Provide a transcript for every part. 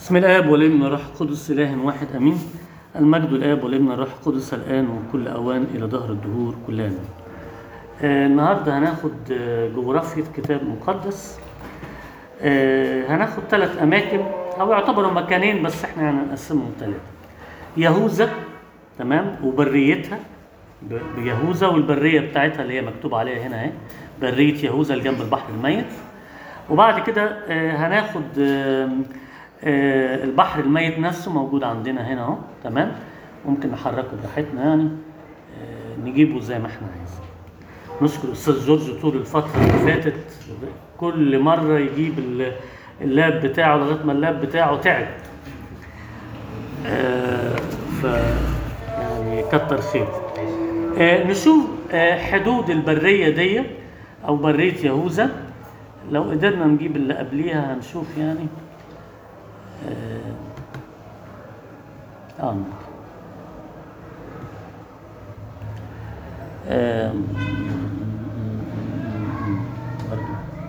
بسم الآب والابن والروح القدس إله واحد أمين المجد الآب والابن والروح القدس الآن وكل أوان إلى دهر الدهور كلنا آه النهاردة هناخد آه، جغرافية كتاب مقدس آه هناخد ثلاث أماكن أو يعتبروا مكانين بس إحنا هنقسمهم ثلاثة يهوذا تمام وبريتها ب- بيهوذا والبرية بتاعتها اللي هي مكتوب عليها هنا اهي برية يهوذا اللي جنب البحر الميت وبعد كده آه، هناخد آم، آه، البحر الميت نفسه موجود عندنا هنا اهو تمام ممكن نحركه براحتنا يعني آه، نجيبه زي ما احنا عايزين نشكر الاستاذ جورج طول الفتره اللي فاتت كل مره يجيب ال- اللاب بتاعه لغايه ما اللاب بتاعه تعب آه، ف يعني كتر خير آه، نشوف آه، حدود البريه دي او بريه يهوذا لو قدرنا نجيب اللي قبليها هنشوف يعني اه, آه. ممكن. آه. برضو.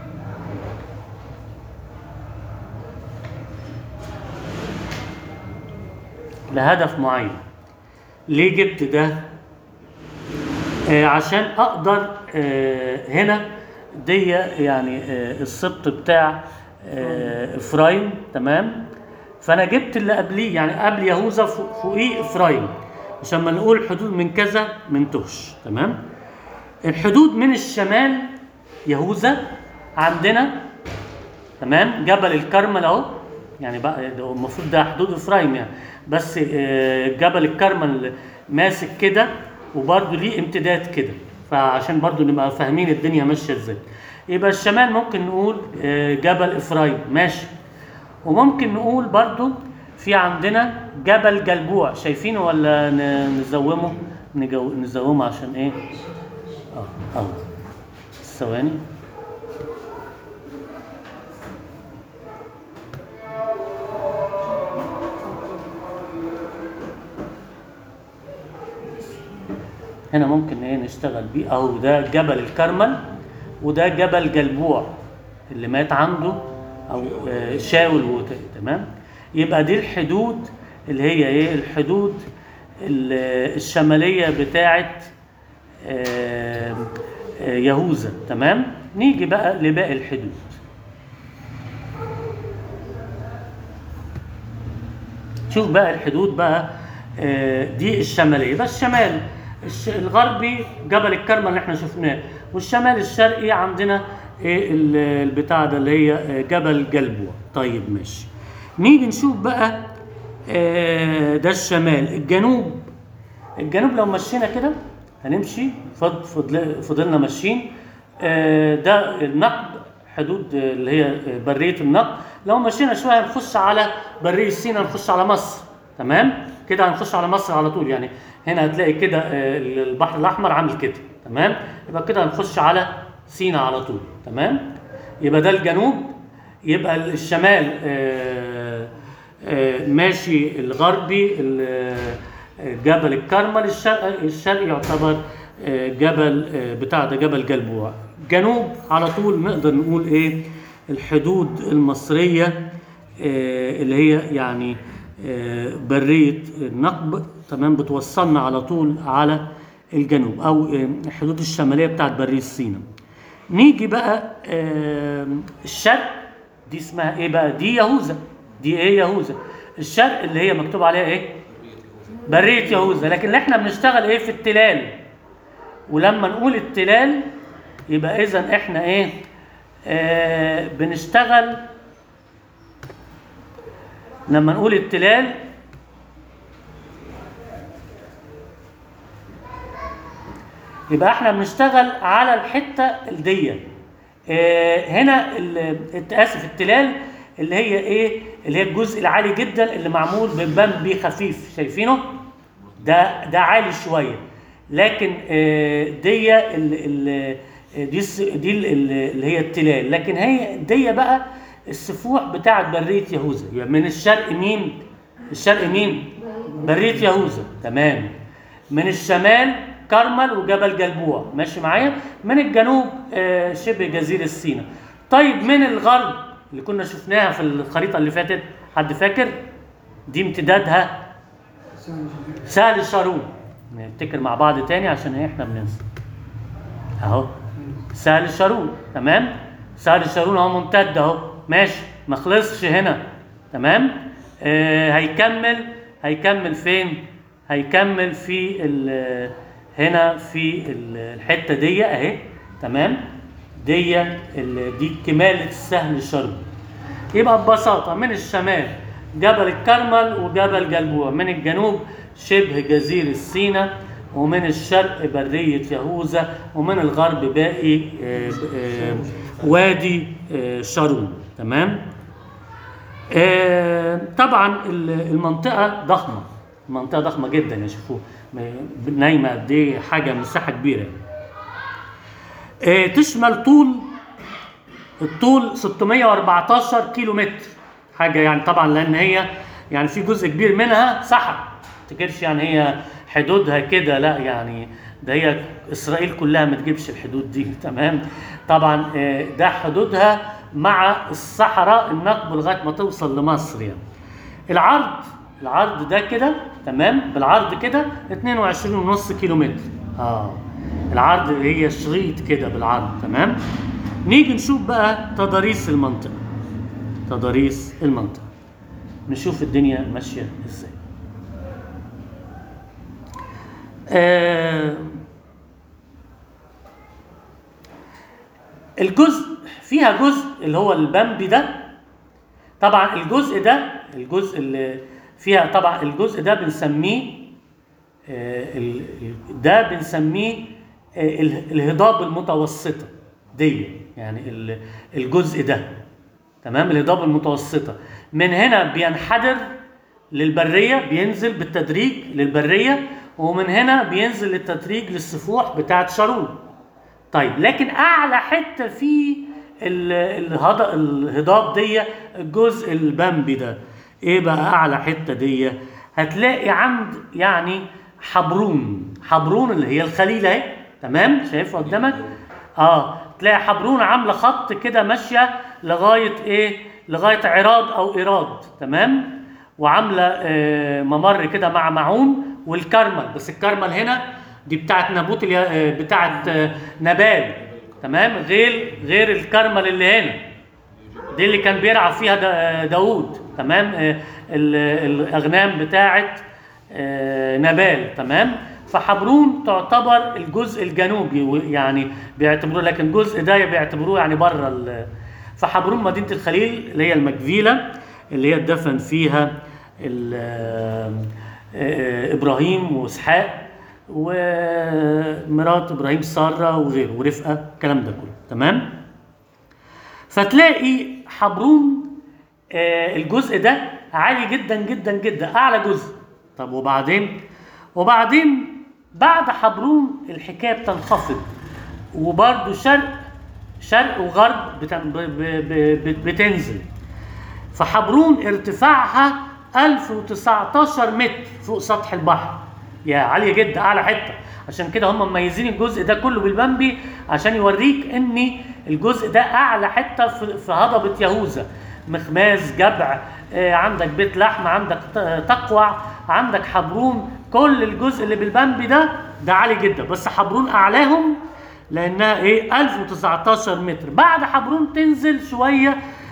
لهدف معين ليه جبت ده آه، عشان اقدر آه، هنا دي يعني آه، السبط بتاع آه، افرايم تمام فانا جبت اللي قبليه يعني قبل يهوذا فوق- فوقيه افرايم عشان ما نقول حدود من كذا من تهش تمام الحدود من الشمال يهوذا عندنا تمام جبل الكرمل اهو يعني بقى ده المفروض ده حدود افرايم يعني بس آه، جبل الكرمل ماسك كده وبرده ليه امتداد كده فعشان برضو نبقى فاهمين الدنيا ماشيه ازاي يبقى الشمال ممكن نقول آه، جبل افرايم ماشي وممكن نقول برضو في عندنا جبل جلبوع شايفينه ولا ن- نزومه نجو... نزومه عشان ايه اه اه ثواني هنا ممكن ايه نشتغل بيه اهو ده جبل الكرمل وده جبل جلبوع اللي مات عنده او آه، شاول وت- تمام يبقى دي الحدود اللي هي ايه الحدود ال- الشماليه بتاعه آه، آه، يهوذا تمام نيجي بقى لباقي الحدود شوف بقى الحدود بقى آه، دي الشماليه بس الشمال الش- الغربي جبل الكرمل اللي احنا شفناه والشمال الشرقي عندنا ايه ال- البتاع ده اللي هي آه، جبل جلبوع طيب ماشي نيجي نشوف بقى آه، ده الشمال الجنوب الجنوب لو مشينا كده هنمشي فض فضل فضلنا ماشيين آه، ده النقب حدود آه، اللي هي آه، برية النقب لو مشينا شوية هنخش على برية سينا نخش على مصر تمام كده هنخش على مصر على طول يعني هنا هتلاقي كده آه، البحر الأحمر عامل كده تمام يبقى كده هنخش على سينا على طول تمام يبقى ده الجنوب يبقى الشمال آه، آه، ماشي الغربي ال- آه، جبل الكرمل الشرق الشرقي يعتبر آه، جبل آه، بتاع ده جبل جلبوع جنوب على طول نقدر نقول ايه الحدود المصرية آه، اللي هي يعني آه، برية النقب تمام بتوصلنا على طول على الجنوب او آه، الحدود الشمالية بتاعت برية سينا نيجي بقى آه، الشرق دي اسمها ايه بقى دي يهوذا دي ايه يهوذا الشرق اللي هي مكتوب عليها ايه برية يهوذا لكن اللي احنا بنشتغل ايه في التلال ولما نقول التلال يبقى اذا احنا ايه آه بنشتغل لما نقول التلال يبقى احنا بنشتغل على الحته الديه آه هنا ال- اسف التلال اللي هي ايه اللي هي الجزء العالي جدا اللي معمول ببامبي خفيف شايفينه ده ده عالي شويه لكن آه دي ال ال دي الس- دي ال- ال- اللي هي التلال لكن هي دي بقى السفوح بتاعت بريه يهوذا يعني من الشرق مين الشرق مين بريه يهوذا تمام من الشمال كرمل وجبل جلبوع ماشي معايا من الجنوب آه، شبه جزيرة سيناء طيب من الغرب اللي كنا شفناها في الخريطه اللي فاتت حد فاكر دي امتدادها سهل شارون نفتكر مع بعض تاني عشان إيه احنا بننسى اهو سهل شارون تمام سهل شارون اهو ممتد اهو ماشي ما خلصش هنا تمام آه هيكمل هيكمل فين هيكمل في ال- هنا في ال- الحته دي اهي تمام دي ال- دي كماله السهل الشرقي يبقى ببساطه من الشمال جبل الكرمل وجبل جلبوع من الجنوب شبه جزيره سيناء ومن الشرق بريه يهوذا ومن الغرب باقي آه، آه، وادي آه، شارون تمام آه، طبعا ال- المنطقه ضخمه المنطقه ضخمه جدا يا شوفوا م- نايمه قد ايه حاجه مساحه كبيره آه، تشمل طول الطول 614 كيلو متر حاجه يعني طبعا لان هي يعني في جزء كبير منها صحراء ما تفتكرش يعني هي حدودها كده لا يعني ده هي اسرائيل كلها ما تجيبش الحدود دي تمام طبعا آه، ده حدودها مع الصحراء النقب لغايه ما توصل لمصر يعني العرض العرض ده كده تمام بالعرض كده 22.5 كيلو متر اه العرض هي شريط كده بالعرض تمام نيجي نشوف بقى تضاريس المنطقه تضاريس المنطقه نشوف الدنيا ماشيه ازاي آه الجزء فيها جزء اللي هو البامبي ده طبعا الجزء ده الجزء اللي فيها طبعا الجزء ده بنسميه آه، ال- ال- ده بنسميه آه، ال- الهضاب المتوسطة دي يعني ال- الجزء ده تمام الهضاب المتوسطة من هنا بينحدر للبرية بينزل بالتدريج للبرية ومن هنا بينزل للتدريج للسفوح بتاعت شارون طيب لكن اعلى حته في ال- الهض- الهضاب دي الجزء البامبي ده ايه بقى اعلى حته دي هتلاقي عند يعني حبرون حبرون اللي هي الخليل اهي تمام شايفها قدامك اه تلاقي حبرون عامله خط كده ماشيه لغايه ايه لغايه عراض او ايراد تمام وعامله آه، ممر كده مع معون والكرمل بس الكرمل هنا دي بتاعت نابوت اليا- آه، بتاعت آه، نبال تمام غير غير الكرمل اللي هنا دي اللي كان بيرعى فيها دا- داوود تمام آه، ال- الاغنام بتاعت آه، نبال تمام فحبرون تعتبر الجزء الجنوبي و- يعني بيعتبروه لكن الجزء ده بيعتبروه يعني بره ال- فحبرون مدينه الخليل اللي هي المجفيله اللي هي اتدفن فيها ال- آه، آه، ابراهيم واسحاق ومرات ابراهيم ساره وغيره ورفقه الكلام ده كله تمام فتلاقي حبرون آه، الجزء ده عالي جدا جدا جدا اعلى جزء طب وبعدين وبعدين بعد حبرون الحكايه بتنخفض وبرده شرق شرق وغرب بت- ب- ب- ب- بتنزل فحبرون ارتفاعها 1019 متر فوق سطح البحر يا عاليه جدا اعلى حته عشان كده هم مميزين الجزء ده كله بالبامبي عشان يوريك ان الجزء ده اعلى حته في في هضبه يهوذا مخماس جبع آه، عندك بيت لحم عندك ت- تقوع عندك حبرون كل الجزء اللي بالبامبي ده ده عالي جدا بس حبرون اعلاهم لانها ايه 1019 متر بعد حبرون تنزل شويه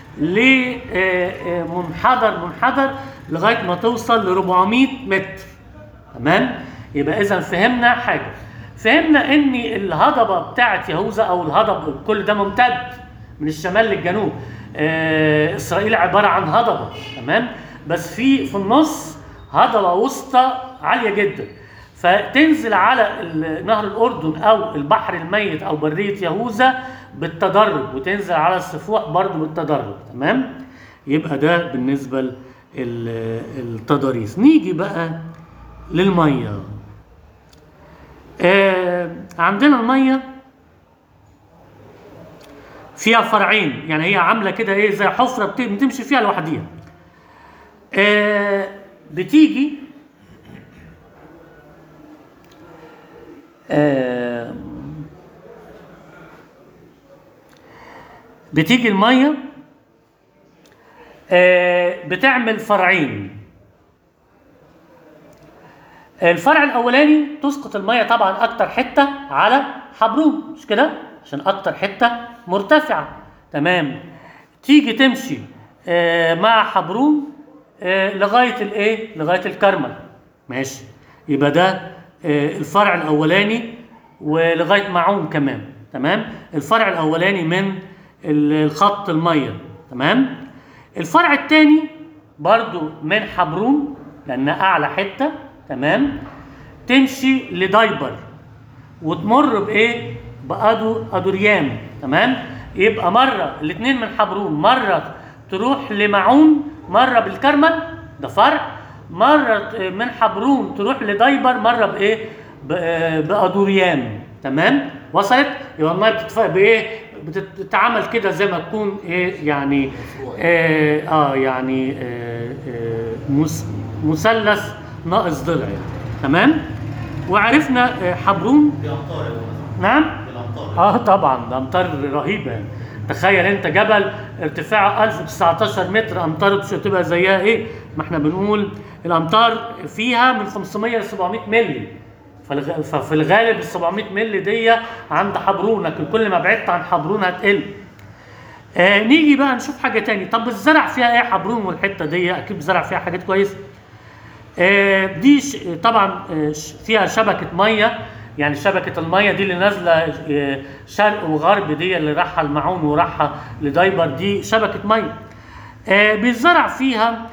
لمنحدر منحدر لغايه ما توصل ل 400 متر تمام يبقى اذا فهمنا حاجه فهمنا ان الهضبه بتاعت يهوذا او الهضب كل ده ممتد من الشمال للجنوب آه اسرائيل عباره عن هضبه تمام بس في في النص هضبه وسطى عاليه جدا فتنزل على ال- نهر الاردن او البحر الميت او بريه يهوذا بالتدرج وتنزل على السفوح برضه بالتدرج تمام يبقى ده بالنسبه للتضاريس نيجي بقى للميه آه عندنا الميه فيها فرعين يعني هي عامله كده ايه زي حفره بت- بتمشي فيها لوحديها آه بتيجي آه بتيجي الميه آه، بتعمل فرعين الفرع الاولاني تسقط الميه طبعا اكتر حته على حبروم مش كده عشان اكتر حته مرتفعه تمام تيجي تمشي آه، مع حبروم آه، لغايه الايه لغايه الكرمل ماشي يبقى ده آه، الفرع الاولاني ولغايه معون كمان تمام الفرع الاولاني من ال- الخط الميه تمام الفرع الثاني برضو من حبروم لانها اعلى حته تمام تمشي لدايبر وتمر بايه بادو ادوريام تمام يبقى مره الاثنين من حبرون مره تروح لمعون مره بالكرمل ده فرع مره من حبرون تروح لدايبر مره بايه ب- آه، بادوريام تمام وصلت يبقى الميه بتتفق بايه بتتعامل كده زي ما تكون ايه يعني اه, آه يعني آه آه مس- مثلث ناقص ضلع يعني تمام وعرفنا آه حبرون دي امطار يا ابو نعم دي الامطار اه طبعا ده امطار رهيبه يعني تخيل انت جبل ارتفاعه 1019 متر امطار مش هتبقى زيها ايه ما احنا بنقول الامطار فيها من 500 ل 700 مللي فالغ- ففي الغالب ال 700 مللي دي عند حبرون لكن كل ما بعدت عن حبرون هتقل آه نيجي بقى نشوف حاجه تاني طب الزرع فيها ايه حبرون والحته دي اكيد زرع فيها حاجات كويسه آه، دي ش- طبعا آه، ش- فيها شبكة مية يعني شبكة المية دي اللي نازلة آه، شرق وغرب دي اللي رايحة المعون ورايحة لدايبر دي شبكة مية آه، بيزرع فيها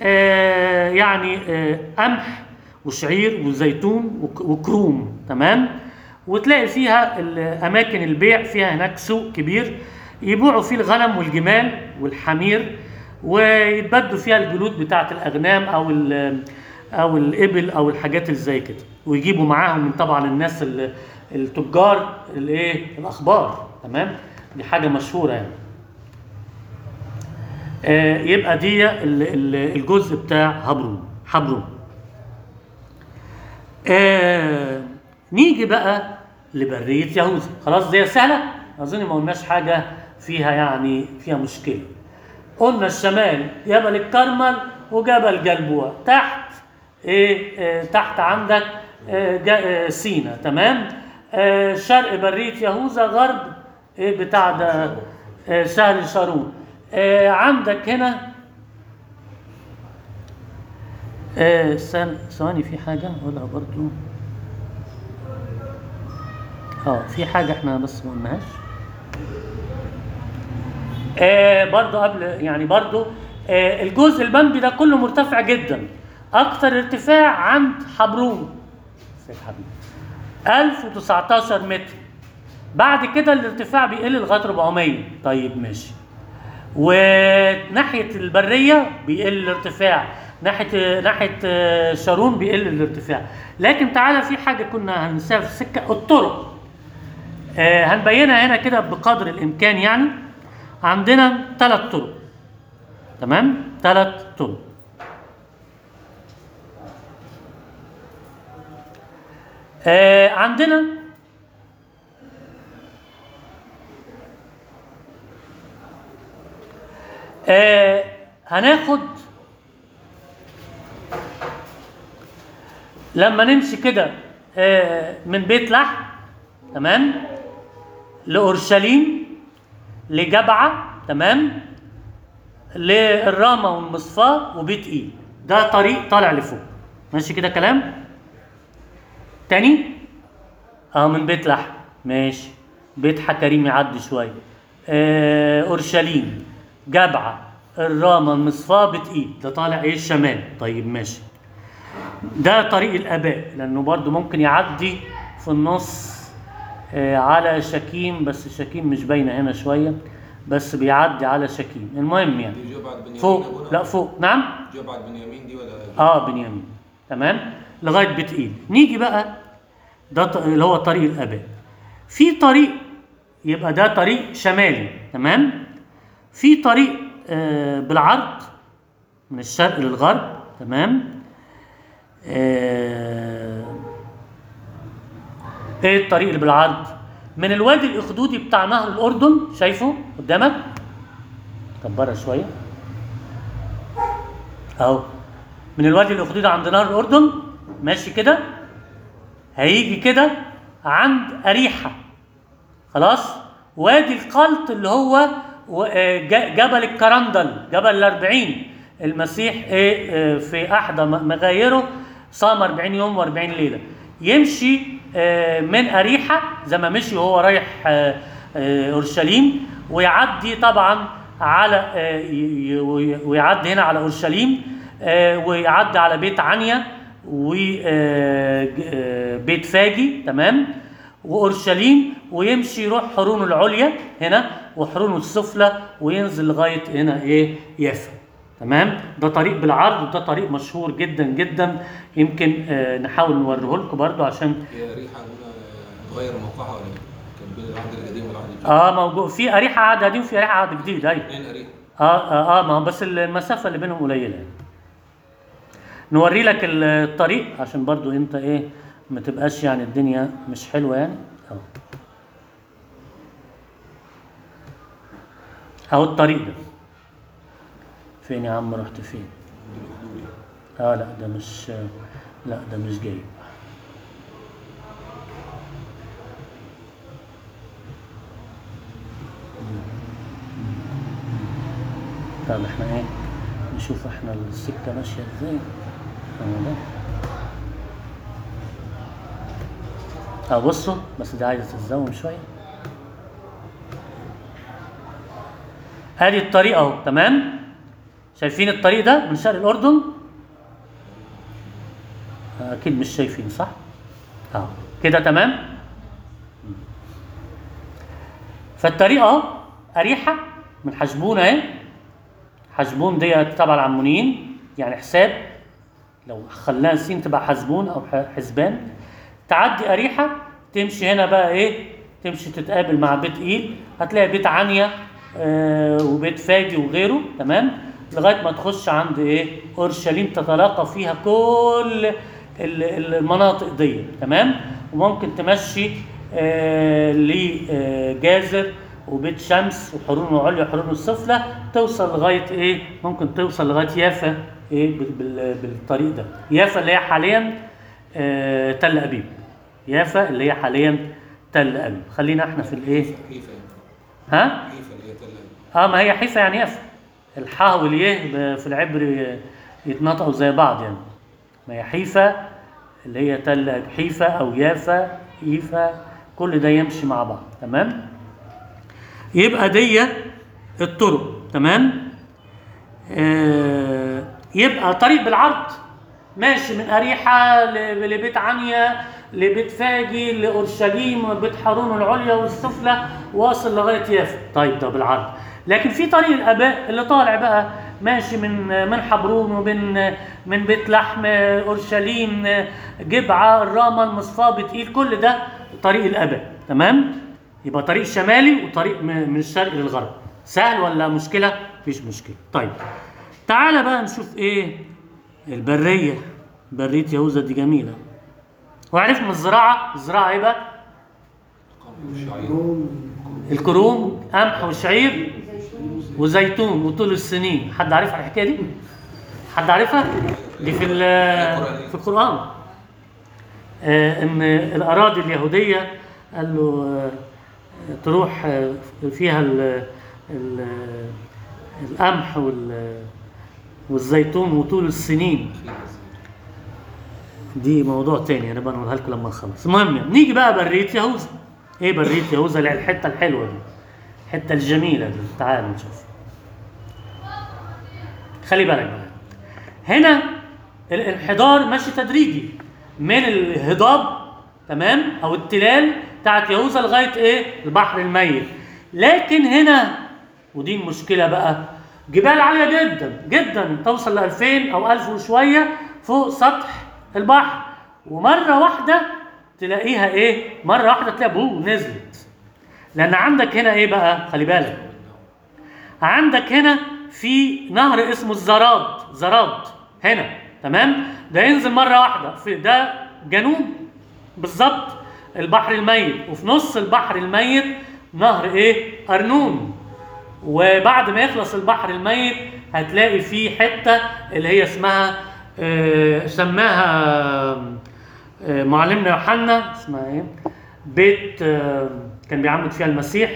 آه، يعني آه، قمح وشعير وزيتون وك- وكروم تمام وتلاقي فيها ال- اماكن البيع فيها هناك سوق كبير يبيعوا فيه الغنم والجمال والحمير ويتبدوا فيها الجلود بتاعه الاغنام او ال- او الابل او الحاجات اللي زي كده ويجيبوا معاهم من طبعا الناس ال- التجار الايه الاخبار تمام دي حاجه مشهوره يعني آه، يبقى دي ال- ال- الجزء بتاع هبرون حبرون آه نيجي بقى لبرية يهوذا خلاص دي سهلة أظن ما قلناش حاجة فيها يعني فيها مشكلة قلنا الشمال جبل الكرمل وجبل جلبوع تحت ايه آه تحت عندك آه جا- آه سينا تمام آه شرق برية يهوذا غرب ايه بتاع ده آه سهل شارون آه عندك هنا آه ثان- ثواني في حاجة أقولها برضو اه في حاجة احنا بس ما قلناهاش آه برضو قبل يعني برضو آه الجزء البنبي ده كله مرتفع جدا أكثر ارتفاع عند حبرون سيد حبيبي 1019 متر بعد كده الارتفاع بيقل لغاية 400 طيب ماشي وناحيه البريه بيقل الارتفاع ناحيه ناحيه آه، شارون بيقل الارتفاع لكن تعالى في حاجه كنا هننساها في السكه الطرق آه، هنبينها هنا كده بقدر الامكان يعني عندنا ثلاث طرق تمام ثلاث طرق آه، عندنا آه هناخد لما نمشي كده آه من بيت لحم تمام لأورشليم لجبعة تمام للرامة والمصفاة وبيت إيه ده طريق طالع لفوق ماشي كده كلام تاني اه من بيت لحم ماشي بيت حكريم يعدي شويه آه اورشليم جبعه الرامه المصفاه بيت ايد ده طالع ايه الشمال طيب ماشي ده طريق الاباء لانه برضو ممكن يعدي في النص آه على شكيم بس شكيم مش باينه هنا شويه بس بيعدي على شكيم المهم يعني دي جو بعد بنيامين فوق أبونا؟ لا فوق نعم جو بعد بنيامين دي ولا اه بنيامين تمام لغايه بيت ايل نيجي بقى ده ط- اللي هو طريق الاباء في طريق يبقى ده طريق شمالي تمام في طريق آه بالعرض من الشرق للغرب تمام آه ايه الطريق اللي بالعرض من الوادي الاخدودي بتاع نهر الاردن شايفه قدامك كبرها شويه اهو من الوادي الاخدود عند نهر الاردن ماشي كده هيجي كده عند اريحه خلاص وادي القلط اللي هو و- آه، ج- جبل الكرندل جبل الأربعين المسيح إيه، آه، في احدى م- مغايره صام 40 يوم و40 ليله يمشي آه، من اريحه زي ما مشي وهو رايح آه، آه، اورشليم ويعدي طبعا على آه، ي- ي- وي- ويعدي هنا على اورشليم آه، ويعدي على بيت عنيا وبيت فاجي تمام واورشليم ويمشي يروح حرون العليا هنا وحرون السفلى وينزل لغايه هنا ايه يافا تمام ده طريق بالعرض وده طريق مشهور جدا جدا يمكن آه نحاول نوريه لكم برضو عشان هي ريحه هنا اتغير موقعها ولا ايه؟ كان بين العهد القديم والعهد الجديد اه موجود في اريحه عهد قديم وفي اريحه عهد جديد ايوه اثنين اريحه اه اه, آه ما هو بس المسافه اللي بينهم قليله يعني. نوري لك الطريق عشان برضو انت ايه ما تبقاش يعني الدنيا مش حلوه يعني اهو اهو الطريق ده فين يا عم رحت فين اه لا ده مش لا ده مش جاي طب احنا ايه نشوف احنا السكه ماشيه ازاي اهو ده اه بصوا بس دي عايزه تتزوم شويه ادي الطريق اهو تمام شايفين الطريق ده من شرق الاردن آه، اكيد مش شايفين صح اه كده تمام فالطريق اهو اريحه من حشبون اهي حشبون دي تبع العمونيين يعني حساب لو خلاها سين تبقى حزبون او ح- حسبان تعدي اريحه تمشي هنا بقى ايه تمشي تتقابل مع بيت ايل هتلاقي بيت عنيا آه وبيت فاجي وغيره تمام لغايه ما تخش عند ايه اورشليم تتلاقى فيها كل ال- المناطق دي تمام وممكن تمشي آه لجازر وبيت شمس وحرون وعليا وحرون السفلى توصل لغايه ايه ممكن توصل لغايه يافا ايه بال- بال- بالطريق ده يافا اللي هي حاليا آه تل ابيب يافا اللي هي حاليا تل ابيب خلينا احنا في الايه حيفا يعني. ها حيفا اللي هي تل أبيب. اه ما هي حيفا يعني يافا الحاء والياء ب- في العبري يتنطقوا زي بعض يعني ما هي حيفا اللي هي تل أبيب. حيفا او يافا ايفا كل ده يمشي مع بعض تمام يبقى دي الطرق تمام آه يبقى طريق بالعرض ماشي من أريحة ل- لبيت عنيا لبيت فاجي لأورشليم بيت حارون العليا والسفلى واصل لغاية يافا طيب ده بالعرض لكن في طريق الآباء اللي طالع بقى ماشي من من حبرون ومن من بيت لحم أورشليم جبعة الرامة المصفاة بتقيل كل ده طريق الآباء تمام يبقى طريق شمالي وطريق م- من الشرق للغرب سهل ولا مشكلة؟ مفيش مشكلة طيب تعالى بقى نشوف ايه البرية برية يهوذا دي جميلة وعرفنا الزراعة الزراعة ايه بقى؟ قمح وشعير الكروم قمح وشعير وزيتون وطول السنين حد عارفها الحكاية دي؟ حد عارفها؟ دي في ال- في القرآن آه، ان الاراضي اليهوديه قال له آه، تروح آه، فيها ال- ال- القمح وال- والزيتون وطول السنين دي موضوع تاني انا بقى نقولها لكم لما نخلص المهم يعني نيجي بقى بريه يهوذا ايه بريه يهوذا اللي هي الحته الحلوه دي الحته الجميله دي تعالوا نشوف خلي بالك بقى هنا الانحدار ماشي تدريجي من الهضاب تمام او التلال بتاعت يهوذا لغايه ايه البحر الميت لكن هنا ودي المشكله بقى جبال عاليه جدا جدا توصل ل 2000 او 1000 وشويه فوق سطح البحر ومره واحده تلاقيها ايه مره واحده تلاقي بو نزلت لان عندك هنا ايه بقى خلي بالك عندك هنا في نهر اسمه الزراد زراد هنا تمام ده ينزل مره واحده في ده جنوب بالظبط البحر الميت وفي نص البحر الميت نهر ايه ارنون وبعد ما يخلص البحر الميت هتلاقي في حته اللي هي اسمها آه، سماها آه، معلمنا يوحنا اسمها ايه؟ بيت آه، كان بيعمد فيها المسيح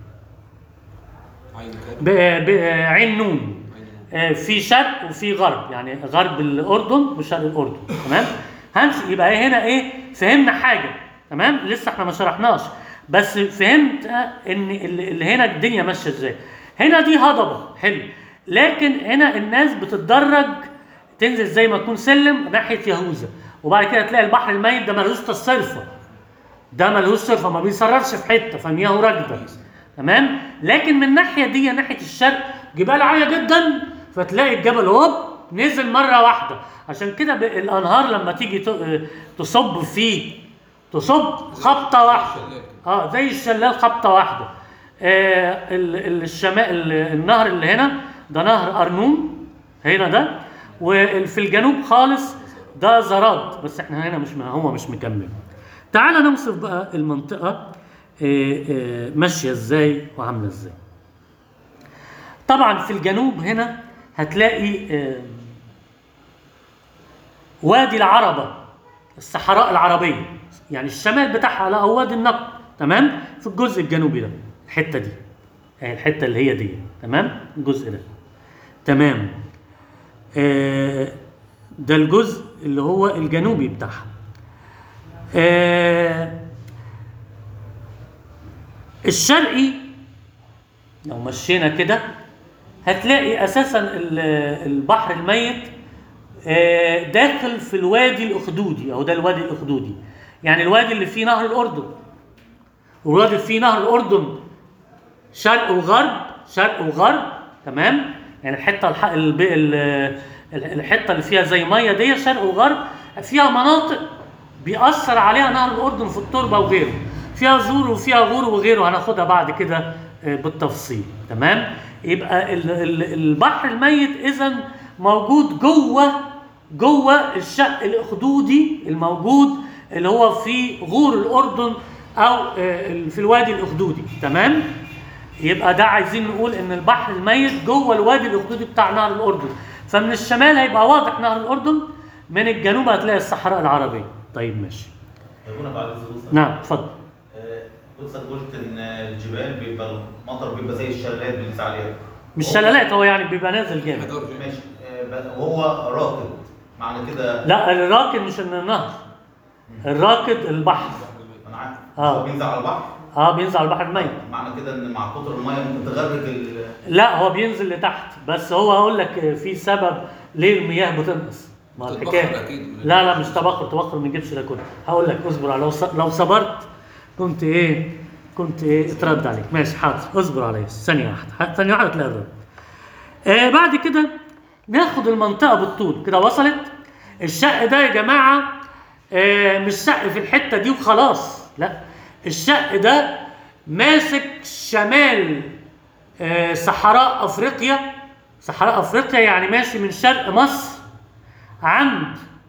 عين كاب ب- ب- عين نون عين آه، في شرق وفي غرب يعني غرب الاردن وشرق الاردن تمام هنس يبقى هنا ايه فهمنا حاجه تمام لسه احنا ما شرحناش بس فهمت آه، ان اللي اللي هنا الدنيا ماشيه ازاي هنا دي هضبه حلو لكن هنا الناس بتتدرج تنزل زي ما تكون سلم ناحيه يهوذا وبعد كده تلاقي البحر الميت ده ملوش تصرفه ده ملوش صرفه ما بيصرفش في حته فمياهه راكده تمام لكن من الناحيه دي ناحيه الشرق جبال عاليه جدا فتلاقي الجبل هوب نزل مره واحده عشان كده ب- الانهار لما تيجي ت- تصب فيه تصب خبطه واحده الشلال. اه زي الشلال خبطه واحده آه ال- ال- الشمال ال- النهر اللي هنا ده نهر ارنون هنا ده وفي الجنوب خالص ده زراد بس احنا هنا مش هو مش مكمل تعال نوصف بقى المنطقه آه، آه، ماشيه ازاي وعامله ازاي طبعا في الجنوب هنا هتلاقي آه، وادي العربة الصحراء العربية يعني الشمال بتاعها على وادي النقب تمام في الجزء الجنوبي ده الحتة دي يعني الحتة اللي هي دي تمام الجزء ده تمام آه، ده الجزء اللي هو الجنوبي بتاعها آه، الشرقي لو مشينا كده هتلاقي اساسا ال- البحر الميت آه، داخل في الوادي الاخدودي او ده الوادي الاخدودي يعني الوادي اللي فيه نهر الاردن والوادي اللي فيه نهر الاردن شرق وغرب شرق وغرب تمام يعني الحته الح... الب... ال... ال- الحته اللي فيها زي ميه دي شرق وغرب فيها مناطق بيأثر عليها نهر الاردن في التربه وغيره فيها زور وفيها غور وغيره هناخدها بعد كده آه، بالتفصيل تمام يبقى ال... ال... البحر الميت اذا موجود جوه جوه الشق الاخدودي الموجود اللي هو في غور الاردن او آه، في الوادي الاخدودي تمام يبقى ده عايزين نقول ان البحر الميت جوه الوادي الاخدودي بتاع نهر الاردن فمن الشمال هيبقى واضح نهر الاردن من الجنوب هتلاقي الصحراء العربيه طيب ماشي هنا بعد الزوز نعم اتفضل آه، كنت قلت ان الجبال بيبقى المطر بيبقى زي الشلالات بنقيس عليها مش هو- شلالات هو يعني بيبقى نازل جامد حجار جامد. ماشي آه، ب- وهو راكد معنى كده لا الراكد مش ان النهر الراكد البحر انا عارف آه. هو بينزل على البحر اه بينزل على البحر الميت معنى كده ان مع كتر الميه ممكن تغرق ال لا هو بينزل لتحت بس هو هقول لك في سبب ليه المياه بتنقص ما تتبخر الحكايه أكيد. لا لا مش تبخر تبخر ما يجيبش ده كله هقول لك اصبر على لو ص- لو صبرت كنت ايه كنت ايه اترد عليك ماشي حاضر اصبر عليا ثانيه واحده ثانيه واحده تلاقي الرد آه بعد كده ناخد المنطقه بالطول كده وصلت الشق ده يا جماعه آه مش شق في الحته دي وخلاص لا الشق ده ماسك شمال آه صحراء افريقيا صحراء افريقيا يعني ماشي من شرق مصر عند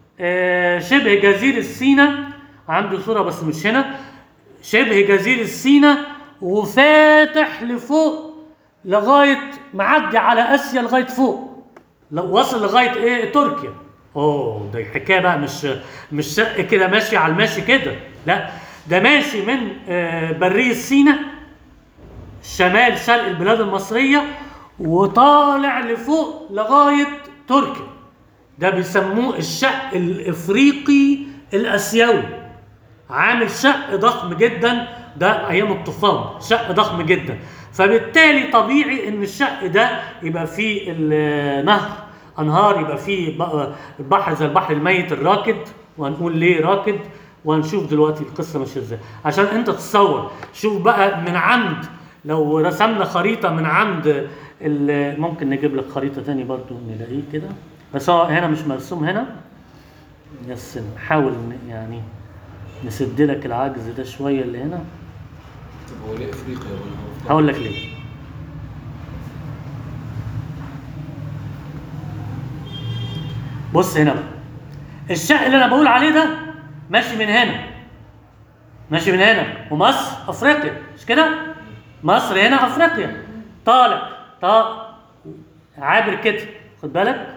آه شبه جزيره سيناء عنده صوره بس مش هنا شبه جزيره سيناء وفاتح لفوق لغايه معدي على اسيا لغايه فوق لو وصل لغايه ايه تركيا اوه ده حكايه بقى مش مش شق كده ماشي على الماشي كده لا ده ماشي من آه، بريه سيناء شمال شرق البلاد المصريه وطالع لفوق لغايه تركيا ده بيسموه الشق الافريقي الاسيوي عامل شق ضخم جدا ده ايام الطوفان شق ضخم جدا فبالتالي طبيعي ان الشق ده يبقى فيه النهر انهار يبقى فيه بقى البحر زي البحر الميت الراكد وهنقول ليه راكد وهنشوف دلوقتي القصه ماشيه ازاي عشان انت تتصور شوف بقى من عند لو رسمنا خريطه من عند ال- ممكن نجيب لك خريطه تاني برضو نلاقيه كده بس هو هنا مش مرسوم هنا بس نحاول ن- يعني نسد لك العجز ده شويه اللي هنا طب هو ليه افريقيا ولا هو هقول لك ليه بص هنا بقى الشق اللي انا بقول عليه ده ماشي من هنا ماشي من هنا ومصر افريقيا مش كده مصر هنا افريقيا طالع طالع عابر كده خد بالك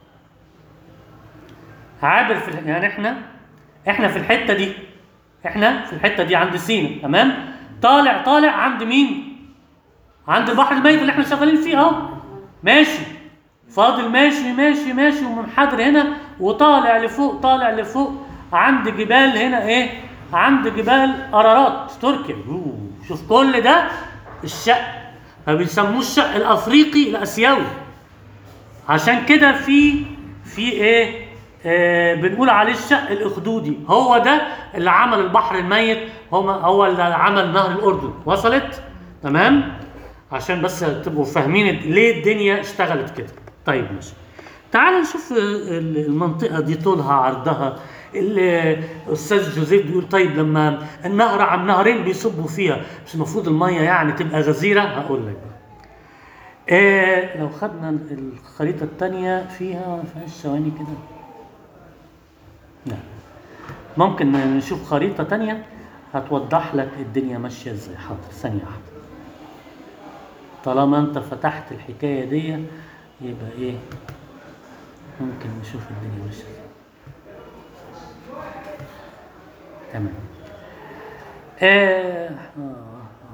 عابر في الح- يعني احنا احنا في الحته دي احنا في الحته دي عند سينا تمام طالع طالع عند مين عند البحر الميت اللي احنا شغالين فيه اهو ماشي فاضل ماشي ماشي ماشي ومنحدر هنا وطالع لفوق طالع لفوق عند جبال هنا ايه عند جبال ارارات تركيا أوه، شوف كل ده الشق فبيسموه الشق الافريقي الاسيوي عشان كده في في ايه آه بنقول عليه الشق الاخدودي هو ده اللي عمل البحر الميت هو هو اللي عمل نهر الاردن وصلت تمام عشان بس تبقوا فاهمين ليه الدنيا اشتغلت كده طيب ماشي تعال نشوف ال- المنطقه دي طولها عرضها الاستاذ جوزيف بيقول طيب لما النهر عن نهرين بيصبوا فيها مش المفروض الميه يعني تبقى غزيره هقول لك بقى. آه لو خدنا الخريطة التانية فيها ما فيهاش ثواني كده لا ممكن نشوف خريطة تانية هتوضح لك الدنيا ماشية ازاي حاضر ثانية واحدة طالما انت فتحت الحكاية دي يبقى ايه ممكن نشوف الدنيا ماشية ازاي تمام آه آه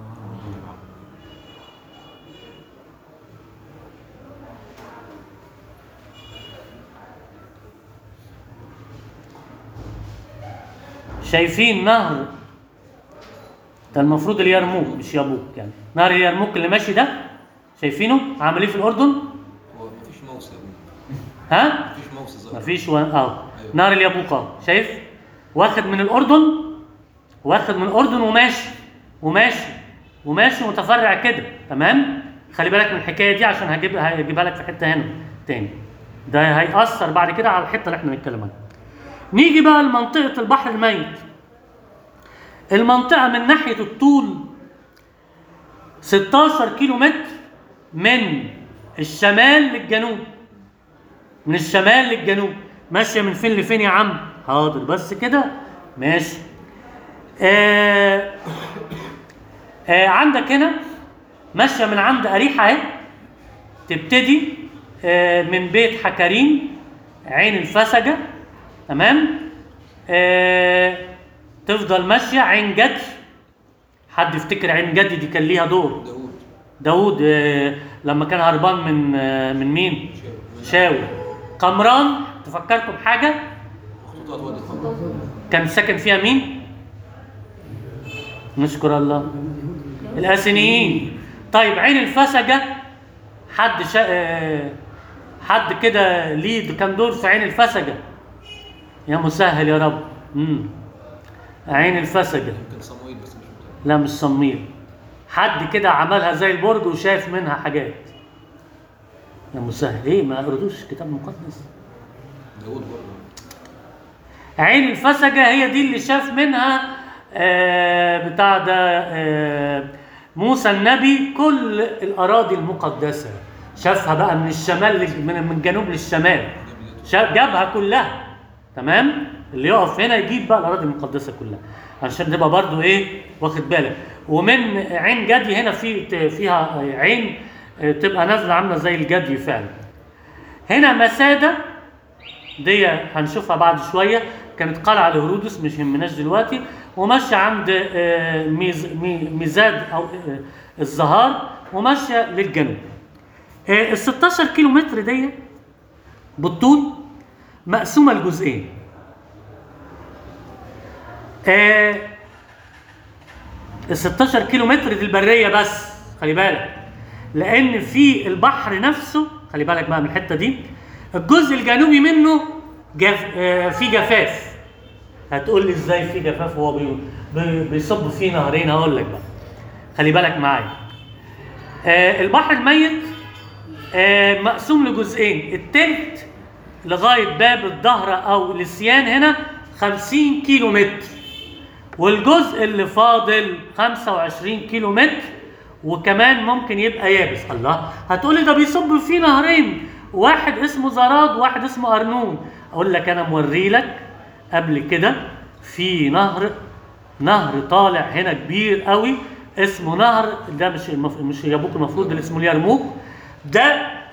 شايفين نهر ده المفروض اليرموك مش يابوك يعني نهر اليرموك اللي ماشي ده شايفينه عامل ايه في الاردن هو مفيش موس يا ابني ها مفيش موس ظاهر مفيش و... اه نهر اليابوك اهو شايف واخد من الاردن واخد من الاردن وماشي وماشي وماشي متفرع كده تمام خلي بالك من الحكايه دي عشان هجيب هجيبها لك في حته هنا تاني ده هيأثر بعد كده على الحته اللي احنا بنتكلم عنها نيجي بقى لمنطقه البحر الميت المنطقه من ناحيه الطول 16 كيلو متر من الشمال للجنوب من الشمال للجنوب ماشيه من فين لفين يا عم حاضر بس كده ماشي آه آه عندك هنا ماشيه من عند اريحه اهي تبتدي آه من بيت حكرين عين الفسجه تمام آه تفضل ماشيه عين جدي حد يفتكر عين جدي دي كان ليها دور داوود داوود آه، لما كان هربان من آه، من مين؟ شاول. شاول قمران تفكركم بحاجة خطوطات وادي الخمر كان ساكن فيها مين؟ نشكر الله الاسينيين طيب عين الفسجة حد شا... آه، حد كده ليه كان دور في عين الفسجة يا مسهل يا رب مم. عين الفسجة يمكن صموئيل بس مش متأكد لا مش صمير حد كده عملها زي البرج وشاف منها حاجات يا مسهل ايه ما قريتوش الكتاب المقدس داوود برضه عين الفسجة هي دي اللي شاف منها آه بتاع ده آه موسى النبي كل الأراضي المقدسة شافها بقى من الشمال لل- من من الجنوب للشمال شاف جابها كلها تمام اللي يقف هنا يجيب بقى الأراضي المقدسة كلها عشان تبقى برضو ايه واخد بالك ومن عين جدي هنا في فيها عين آه، تبقى نازلة عاملة زي الجدي فعلا هنا مسادة دي هنشوفها بعد شويه كانت قلعه لهرودس مش يهمناش دلوقتي وماشيه عند آه، ميز مي- ميزاد او آه، الزهار وماشيه للجنوب آه، ال 16 كيلو متر دي بالطول مقسومه لجزئين آه، ال 16 كيلو متر دي البريه بس خلي بالك لان في البحر نفسه خلي بالك بقى من الحته دي الجزء الجنوبي منه جف آه في جفاف هتقول لي ازاي في جفاف هو بي بي بيصب فيه نهرين هقول لك بقى خلي بالك معايا آه البحر الميت آه مقسوم لجزئين التلت لغايه باب الظهر او لسيان هنا 50 كيلو متر والجزء اللي فاضل 25 كيلو متر وكمان ممكن يبقى يابس الله هتقولي ده بيصب فيه نهرين واحد اسمه زراد وواحد اسمه ارنون اقول لك انا موري لك قبل كده في نهر نهر طالع هنا كبير قوي اسمه نهر ده مش المف... مش يابوك المفروض اللي اسمه اليرموك ده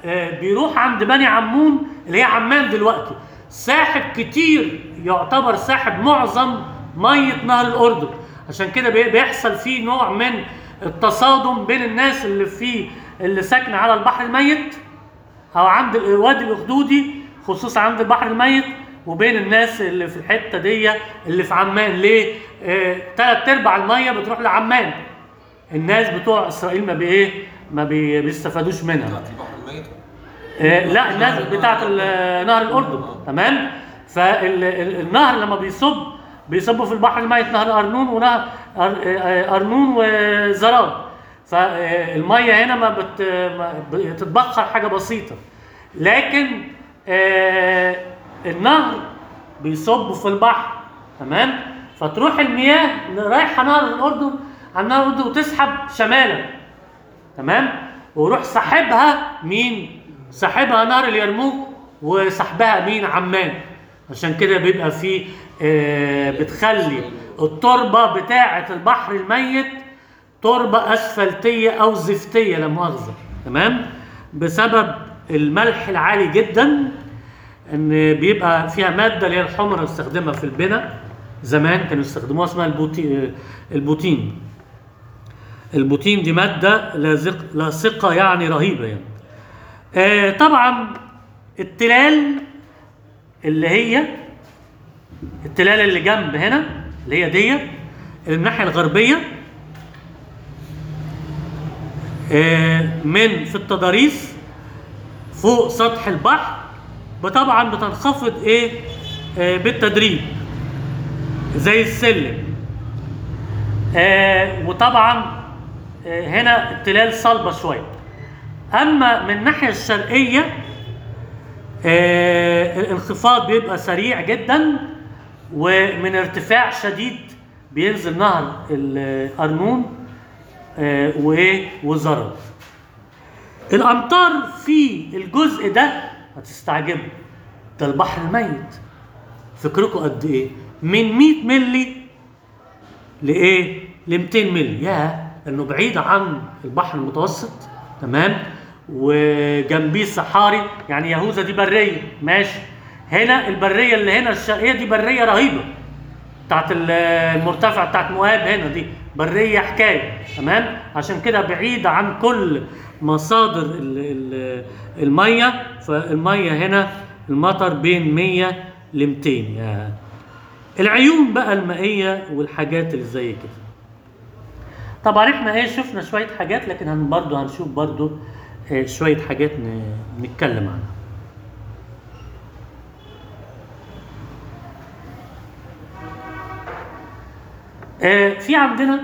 آه، بيروح عند بني عمون اللي هي عمان دلوقتي ساحب كتير يعتبر ساحب معظم ميه نهر الاردن عشان كده بي- بيحصل فيه نوع من التصادم بين الناس اللي فيه اللي ساكنه على البحر الميت او عند الوادي الاخدودي خصوصا عند البحر الميت وبين الناس اللي في الحته دي اللي في عمان ليه؟ آه، تلات ارباع الميه بتروح لعمان الناس بتوع اسرائيل ما بايه ما بي- بيستفادوش منها بتاعت البحر الميت آه، لا الناس بتاعت ال- نهر الاردن تمام فالنهر لما بيصب بيصب في البحر الميت نهر ارنون ونهر أر- آه، ارنون وزراد فالميه هنا ما بت ما بتتبخر حاجه بسيطه لكن آه، النهر بيصب في البحر تمام فتروح المياه رايحه نهر الاردن على نهر الاردن وتسحب شمالا تمام ويروح سحبها مين سحبها نهر اليرموك وسحبها مين عمان عشان كده بيبقى في آه بتخلي التربه بتاعه البحر الميت تربه اسفلتيه او زفتيه لا مؤاخذه تمام بسبب الملح العالي جدا ان بيبقى فيها ماده اللي هي الحمرة نستخدمها في البناء زمان كانوا يستخدموها اسمها البوتي البوتين البوتين دي ماده لازق لاصقه يعني رهيبه يعني آه طبعا التلال اللي هي التلال اللي جنب هنا اللي هي دي الناحيه الغربيه آه من في التضاريس فوق سطح البحر طبعا بتنخفض ايه آه بالتدريج زي السلم آه وطبعا آه هنا التلال صلبه شويه اما من الناحيه الشرقيه آه الانخفاض بيبقى سريع جدا ومن ارتفاع شديد بينزل نهر الارنون آه وايه وزرد الامطار في الجزء ده هتستعجبوا ده البحر الميت فكركم قد ايه من 100 ملي لايه ل 200 ملي يا انه بعيد عن البحر المتوسط تمام وجنبيه صحاري يعني يهوذا دي بريه ماشي هنا البريه اللي هنا الشرقيه دي بريه رهيبه بتاعت المرتفع بتاعت مؤاب هنا دي بريه حكايه تمام عشان كده بعيده عن كل مصادر ال ال الميه فالميه هنا المطر بين 100 ل 200 يعني العيون بقى المائيه والحاجات اللي زي كده طبعا احنا ايه شفنا شويه حاجات لكن هن برضه هنشوف برضه إيه شويه حاجات نتكلم عنها آه في عندنا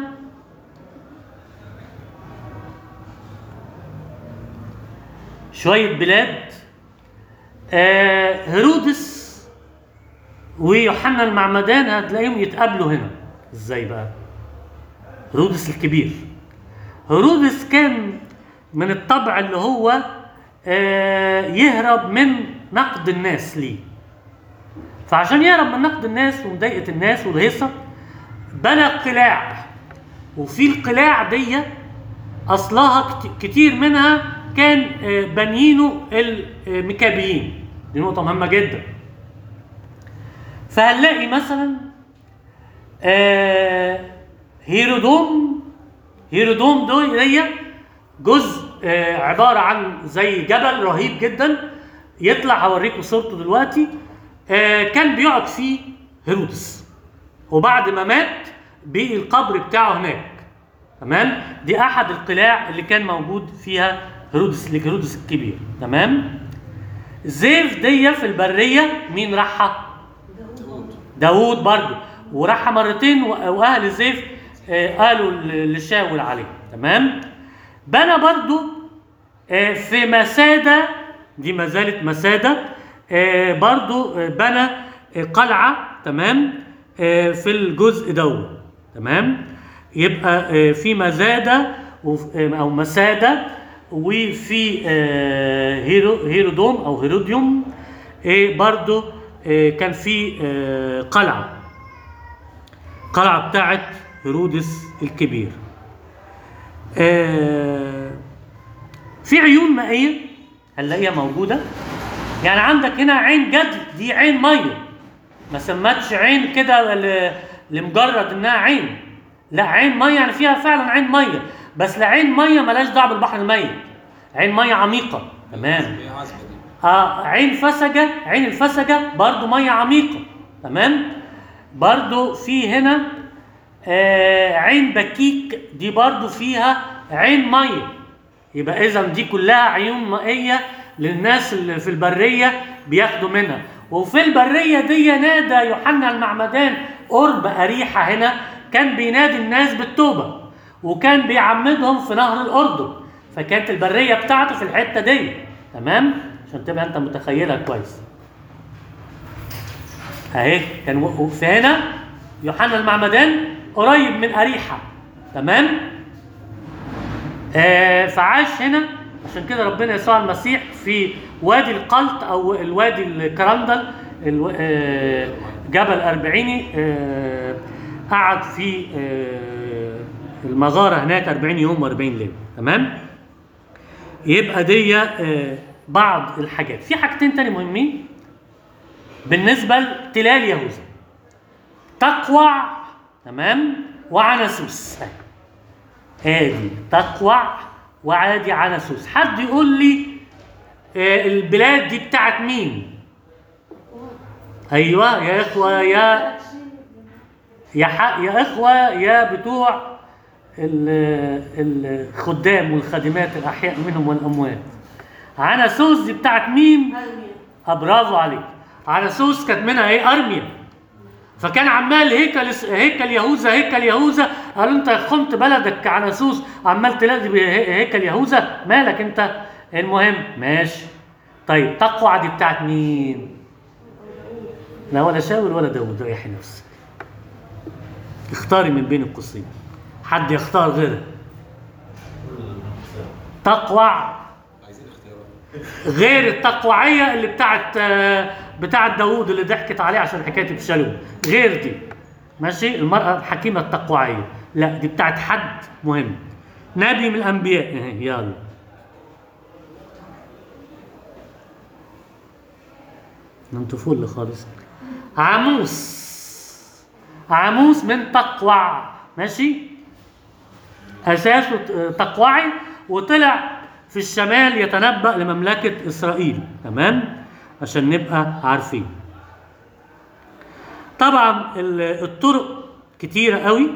شوية بلاد آه هيرودس ويوحنا المعمدان هتلاقيهم يتقابلوا هنا ازاي بقى هيرودس الكبير هيرودس كان من الطبع اللي هو آه يهرب من نقد الناس ليه فعشان يهرب من نقد الناس ومضايقة الناس والهيصة بنى قلاع وفي القلاع دي اصلها كتير منها كان بنيينه المكابيين دي نقطة مهمة جدا فهنلاقي مثلا هيرودوم هيرودوم دي جزء عبارة عن زي جبل رهيب جدا يطلع هوريكم صورته دلوقتي كان بيقعد فيه هيرودس وبعد ما مات بقي القبر بتاعه هناك تمام دي احد القلاع اللي كان موجود فيها هيرودس هيرودس الكبير تمام زيف دي في البريه مين راحها داوود داوود برضه وراحها مرتين واهل زيف قالوا لشاول عليه تمام بنى برضه في مسادة دي ما زالت مسادة برضه بنى قلعة تمام في الجزء دوت تمام يبقى في مزادة او مسادة وفي هيرو هيرودوم او هيروديوم برضو كان في قلعة قلعة بتاعت هيرودس الكبير في عيون مائية هنلاقيها موجوده يعني عندك هنا عين جدي دي عين ميه ما سمتش عين كده ل- لمجرد انها عين لا عين ميه يعني فيها فعلا عين ميه بس لا عين ميه ملاش دعوه بالبحر الميت عين ميه عميقه تمام هي عذبه دي آه عين فسجة عين الفسجة برضو مية عميقة تمام برضو في هنا آه عين بكيك دي برضو فيها عين مية يبقى إذا دي كلها عيون مائية للناس اللي في البرية بياخدوا منها وفي البرية دي نادى يوحنا المعمدان قرب أريحة هنا كان بينادي الناس بالتوبة وكان بيعمدهم في نهر الأردن فكانت البرية بتاعته في الحتة دي تمام عشان تبقى أنت متخيلها كويس اهي كان و- في هنا يوحنا المعمدان قريب من أريحة تمام آه فعاش هنا عشان كده ربنا يسوع المسيح في وادي القلط او الوادي الكرندل الو- آه، جبل أربعيني آه، قعد في آه، المغارة هناك 40 يوم و40 ليلة تمام يبقى دي آه، بعض الحاجات في حاجتين تاني مهمين بالنسبة لتلال يهوذا تقوع تمام وعنسوس ادي تقوع وعادي عنسوس حد يقول لي آه، البلاد دي بتاعت مين ايوه يا اخوه يا يا ح... يا اخوه يا بتوع ال- الخدام والخادمات الاحياء منهم والاموات عنسوس دي بتاعت مين آه، برافو عليك عنسوس كانت منها ايه ارميا فكان عمال هيكل هيكل يهوذا هيكل يهوذا قالوا انت خنت بلدك عنسوس عمال تلاقي بهي- هيكل يهوذا مالك انت المهم ماشي طيب تقوع دي بتاعت مين لا ولا شاول ولا داود ريحي نفسك اختاري من بين القوسين حد يختار غيرها تقوع عايزين اختيارات غير التقوعيه اللي بتاعت آه، بتاعت داوود اللي ضحكت عليه عشان حكايه ابشالوم غير دي ماشي المراه الحكيمه التقوعيه لا دي بتاعت حد مهم نبي من الانبياء إيه، يلا انتوا فل خالص عاموس عاموس من تقوع ماشي اساسه ت- تقوعي وطلع في الشمال يتنبأ لمملكة إسرائيل تمام عشان نبقى عارفين طبعا ال- الطرق كتيرة قوي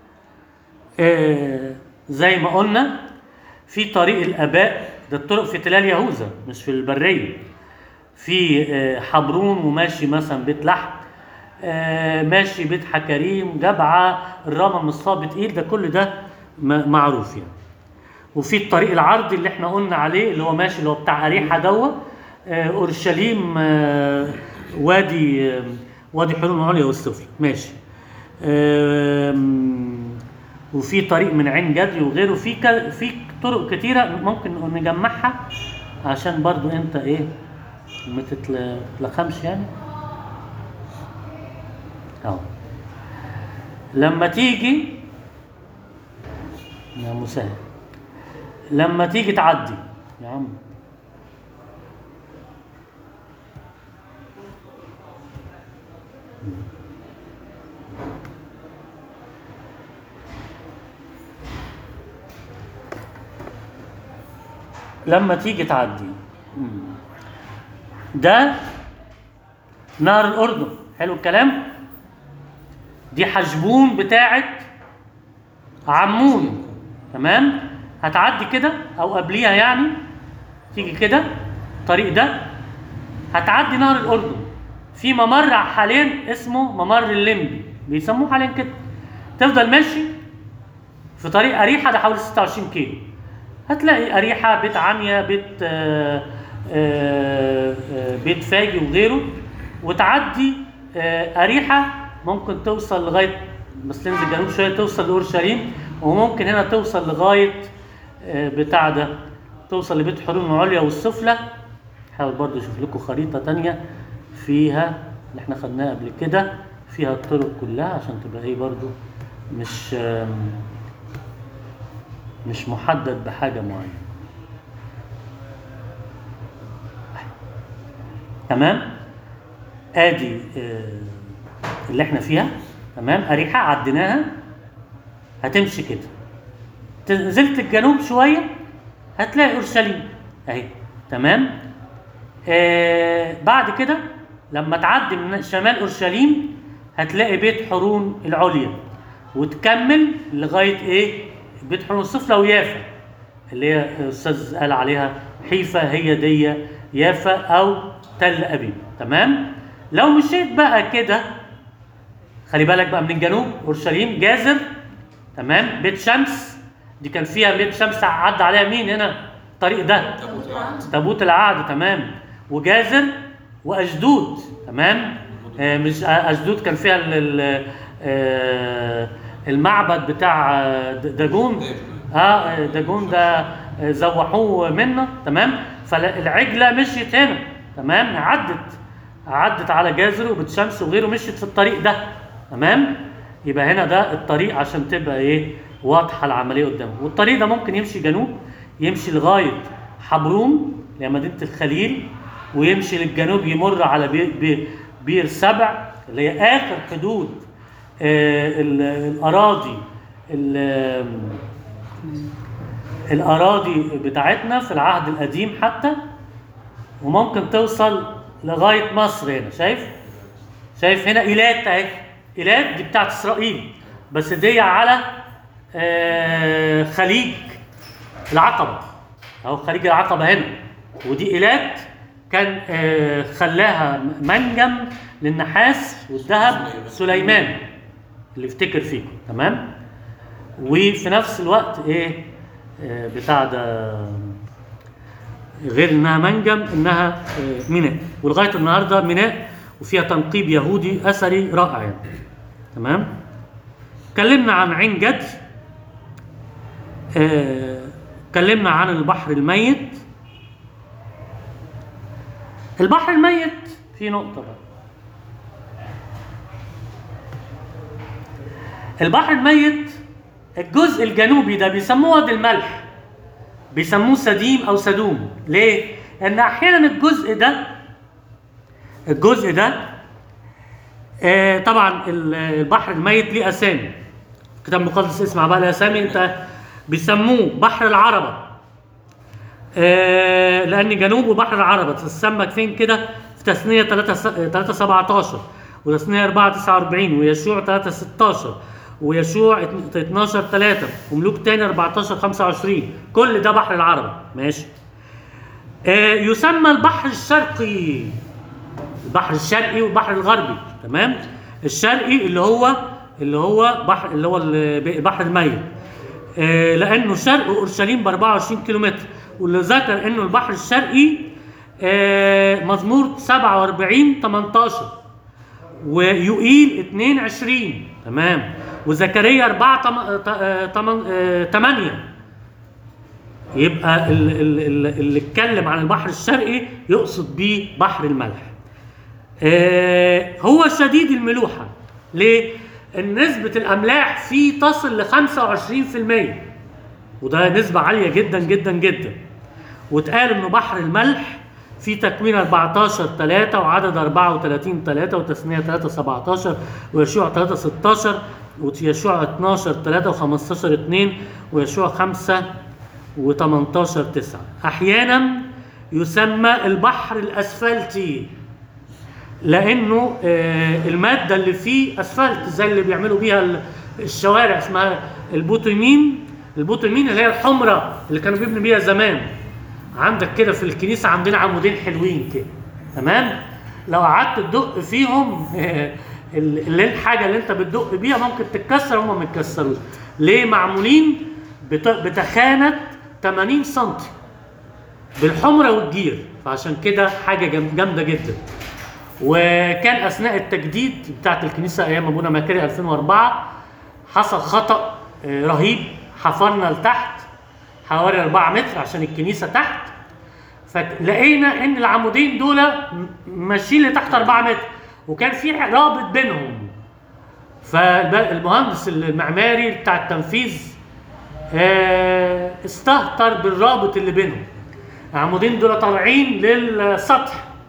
آه، زي ما قلنا في طريق الآباء ده الطرق في تلال يهوذا مش في البرية في آه، حبرون وماشي مثلا بيت لحم آه، ماشي بيت حكريم جبعة الرامة مصاب تقيل ده كل ده م- معروف يعني وفي الطريق العرضي اللي احنا قلنا عليه اللي هو ماشي اللي هو بتاع أريحة دوا آه، أورشليم آه، وادي آه، وادي حلول العليا والسفلى ماشي آم، وفي طريق من عين جدي وغيره في ك- في طرق كتيرة ممكن نجمعها عشان برضو انت ايه ما تتل- تتلخمش يعني اهو لما تيجي يا مسهل لما تيجي تعدي يا عم لما تيجي تعدي مم. ده نهر الأردن حلو الكلام دي حجبون بتاعت عمون تمام هتعدي كده او قبليها يعني تيجي كده الطريق ده هتعدي نهر الاردن في ممر حاليا اسمه ممر الليمبي بيسموه حاليا كده تفضل ماشي في طريق اريحه ده حوالي 26 كيلو هتلاقي اريحه بيت عميا بيت آه آه آه بيت فاجي وغيره وتعدي آه اريحه ممكن توصل لغايه بس تنزل جنوب شويه توصل لاورشليم وممكن هنا توصل لغايه آه بتاع ده توصل لبيت حلول العليا والسفلى حاول برضو اشوف لكم خريطه تانية فيها اللي احنا خدناها قبل كده فيها الطرق كلها عشان تبقى ايه برضو مش آم، مش محدد بحاجه معينه تمام ادي آه، اللي احنا فيها تمام اريحه عديناها هتمشي كده ت- نزلت الجنوب شويه هتلاقي اورشليم اهي تمام آه بعد كده لما تعدي من شمال اورشليم هتلاقي بيت حورون العليا وتكمل لغايه ايه بيت حورون السفلى ويافا اللي هي الاستاذ قال عليها حيفا هي دي يافا او تل ابيب تمام لو مشيت بقى كده خلي بالك بقى من الجنوب اورشليم جازر تمام بيت شمس دي كان فيها بيت شمس عدى عليها مين هنا الطريق ده تابوت العهد تابوت العهد تمام وجازر واشدود تمام آه مش آه، اشدود كان فيها ال- ال- آه، المعبد بتاع آه، د- داجون اه آه، داجون ده آه، زوحوه منه تمام فالعجله مشيت هنا تمام عدت عدت على جازر وبيت شمس وغيره مشيت في الطريق ده تمام يبقى هنا ده الطريق عشان تبقى ايه واضحه العمليه قدامك والطريق ده ممكن يمشي جنوب يمشي لغايه حبرون اللي هي مدينه الخليل ويمشي للجنوب يمر على بير, بير, بير سبع اللي هي اخر حدود آه ال- الاراضي ال- الاراضي بتاعتنا في العهد القديم حتى وممكن توصل لغايه مصر هنا شايف شايف هنا ايلات اهي ايلات دي بتاعت اسرائيل بس دي على آه خليج العقبه اهو خليج العقبه هنا ودي ايلات كان آه خلاها منجم للنحاس والذهب سليمان اللي يفتكر فيكم تمام وفي نفس الوقت ايه آه بتاع ده غير انها منجم انها آه، ميناء ولغايه النهارده ميناء وفيها تنقيب يهودي اثري رائع يعني تمام اتكلمنا عن عين جد آه، اتكلمنا عن البحر الميت البحر الميت في نقطة بقى البحر الميت الجزء الجنوبي ده بيسموه وادي الملح بيسموه سديم او سدوم ليه؟ لان احيانا الجزء ده الجزء ده آه طبعا ال- البحر الميت ليه اسامي الكتاب المقدس اسمع بقى الاسامي انت بيسموه بحر العربه آه لان جنوبه بحر العربه تسمك فين كده في تثنيه 3 3 17 وتثنيه 4 49 ويشوع 3 16 ويشوع 12 3 وملوك تاني 14 25 كل ده بحر العربه ماشي آه يسمى البحر الشرقي البحر الشرقي والبحر الغربي تمام الشرقي اللي هو اللي هو بحر اللي هو البحر الميت آه، لانه شرق اورشليم ب 24 كيلومتر واللي ذكر انه البحر الشرقي آه، مزمور 47 18 ويوئيل 22 تمام وزكريا 4 8 يبقى ال- ال- ال- اللي اتكلم عن البحر الشرقي يقصد بيه بحر الملح آه، هو شديد الملوحة ليه؟ إن نسبة الأملاح فيه تصل ل 25% وده نسبة عالية جدا جدا جدا واتقال إنه بحر الملح في تكوين 14 3 وعدد 34 3 وتثنية 3 17 ويشوع 3 16 ويشوع 12 3 و15 2 ويشوع 5 و18 9 أحيانا يسمى البحر الأسفلتي لانه آه، الماده اللي فيه اسفلت زي اللي بيعملوا بيها ال- الشوارع اسمها البوتومين البوتومين اللي هي الحمراء اللي كانوا بيبنوا بيها زمان عندك كده في الكنيسه عندنا عمودين حلوين كده تمام لو قعدت تدق فيهم آه، ال- اللي الحاجه اللي انت بتدق بيها ممكن تتكسر هم ما يتكسروش ليه معمولين بت- بتخانه 80 سم بالحمرة والجير فعشان كده حاجه جام- جامده جدا وكان اثناء التجديد بتاعت الكنيسه ايام ابونا مكاري 2004 حصل خطا آه، رهيب حفرنا لتحت حوالي 4 متر عشان الكنيسه تحت فلقينا ان العمودين دول م- ماشيين لتحت 4 متر وكان في رابط بينهم فالمهندس المعماري بتاع التنفيذ آه، استهتر بالرابط اللي بينهم العمودين دول طالعين للسطح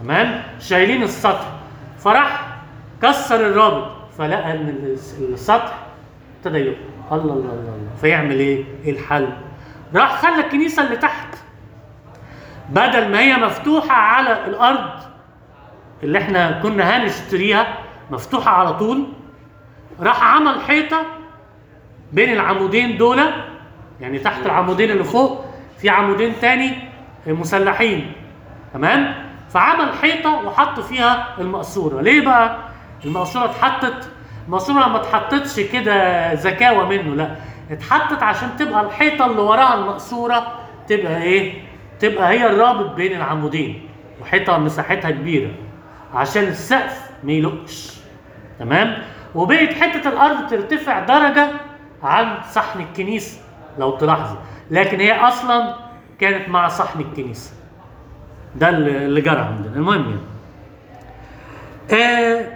تمام شايلين السطح فراح كسر الرابط فلقى ان الس- السطح ابتدى يقع الله الله الله الله فيعمل ايه؟ ايه الحل؟ راح خلى الكنيسه اللي تحت بدل ما هي مفتوحه على الارض اللي احنا كنا هنشتريها مفتوحه على طول راح عمل حيطه بين العمودين دول يعني تحت العمودين اللي فوق في عمودين تاني مسلحين تمام فعمل حيطه وحط فيها المقصوره ليه بقى المقصوره اتحطت المقصوره ما اتحطتش كده زكاوه منه لا اتحطت عشان تبقى الحيطه اللي وراها المقصوره تبقى ايه تبقى هي الرابط بين العمودين وحيطه مساحتها كبيره عشان السقف ما يلقش تمام وبقت حته الارض ترتفع درجه عن صحن الكنيسه لو تلاحظوا لكن هي اصلا كانت مع صحن الكنيسه ده اللي اللي جرى عندنا المهم يعني آه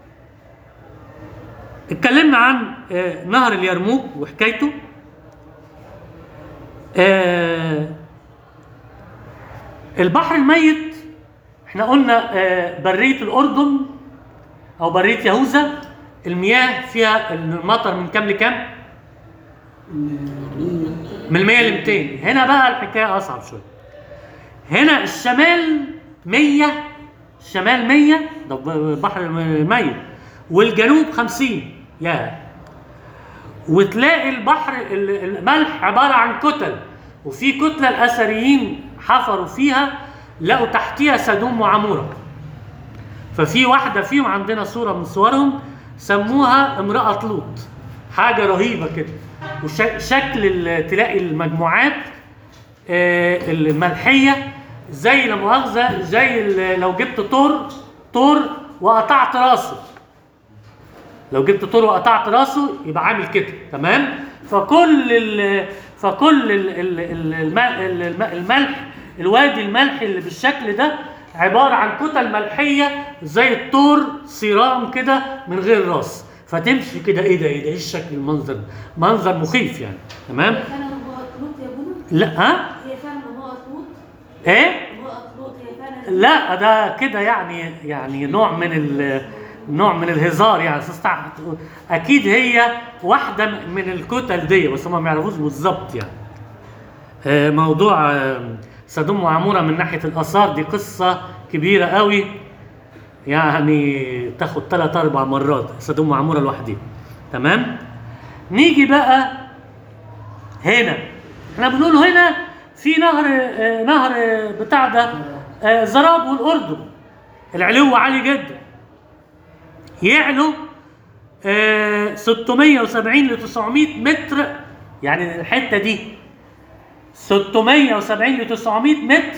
اتكلمنا عن آه نهر اليرموك وحكايته آه البحر الميت احنا قلنا آه برية الأردن أو برية يهوذا المياه فيها المطر من كام لكام؟ من 100 ل 200 هنا بقى الحكاية أصعب شوية هنا الشمال 100 الشمال 100 ده البحر الميت والجنوب 50 يا وتلاقي البحر ال- الملح عبارة عن كتل وفي كتلة الأثريين حفروا فيها لقوا تحتيها سدوم وعمورة ففي واحدة فيهم عندنا صورة من صورهم سموها امرأة لوط حاجة رهيبة كده وشكل تلاقي المجموعات آه، الملحية زي لا مؤاخذة زي ال- لو جبت طور طور وقطعت راسه لو جبت طور وقطعت راسه يبقى عامل كده تمام فكل ال فكل ال ال ال الم- الم- الملح الوادي الملحي اللي بالشكل ده عباره عن كتل ملحيه زي الطور صيرام كده من غير راس فتمشي كده ايه ده ايه ده ايه الشكل المنظر ده؟ منظر مخيف يعني تمام هي فعلا امرأة لوط يا بنا لا ها هي فعلا امرأة لوط ايه امرأة لوط هي فعلا لا ده كده يعني يعني نوع من ال نوع من الهزار يعني تستع- اكيد هي واحده من الكتل دي بس هم ما يعرفوش بالظبط يعني آه، موضوع آه، سدوم وعموره من ناحيه الاثار دي قصه كبيره قوي يعني تاخد ثلاث اربع مرات سدوم وعموره لوحدها تمام نيجي بقى هنا احنا بنقول هنا في نهر آه، نهر آه، بتاع ده آه، زراب والاردن العلو عالي جدا يعلو آه، 670 ل 900 متر يعني الحته دي 670 ل 900 متر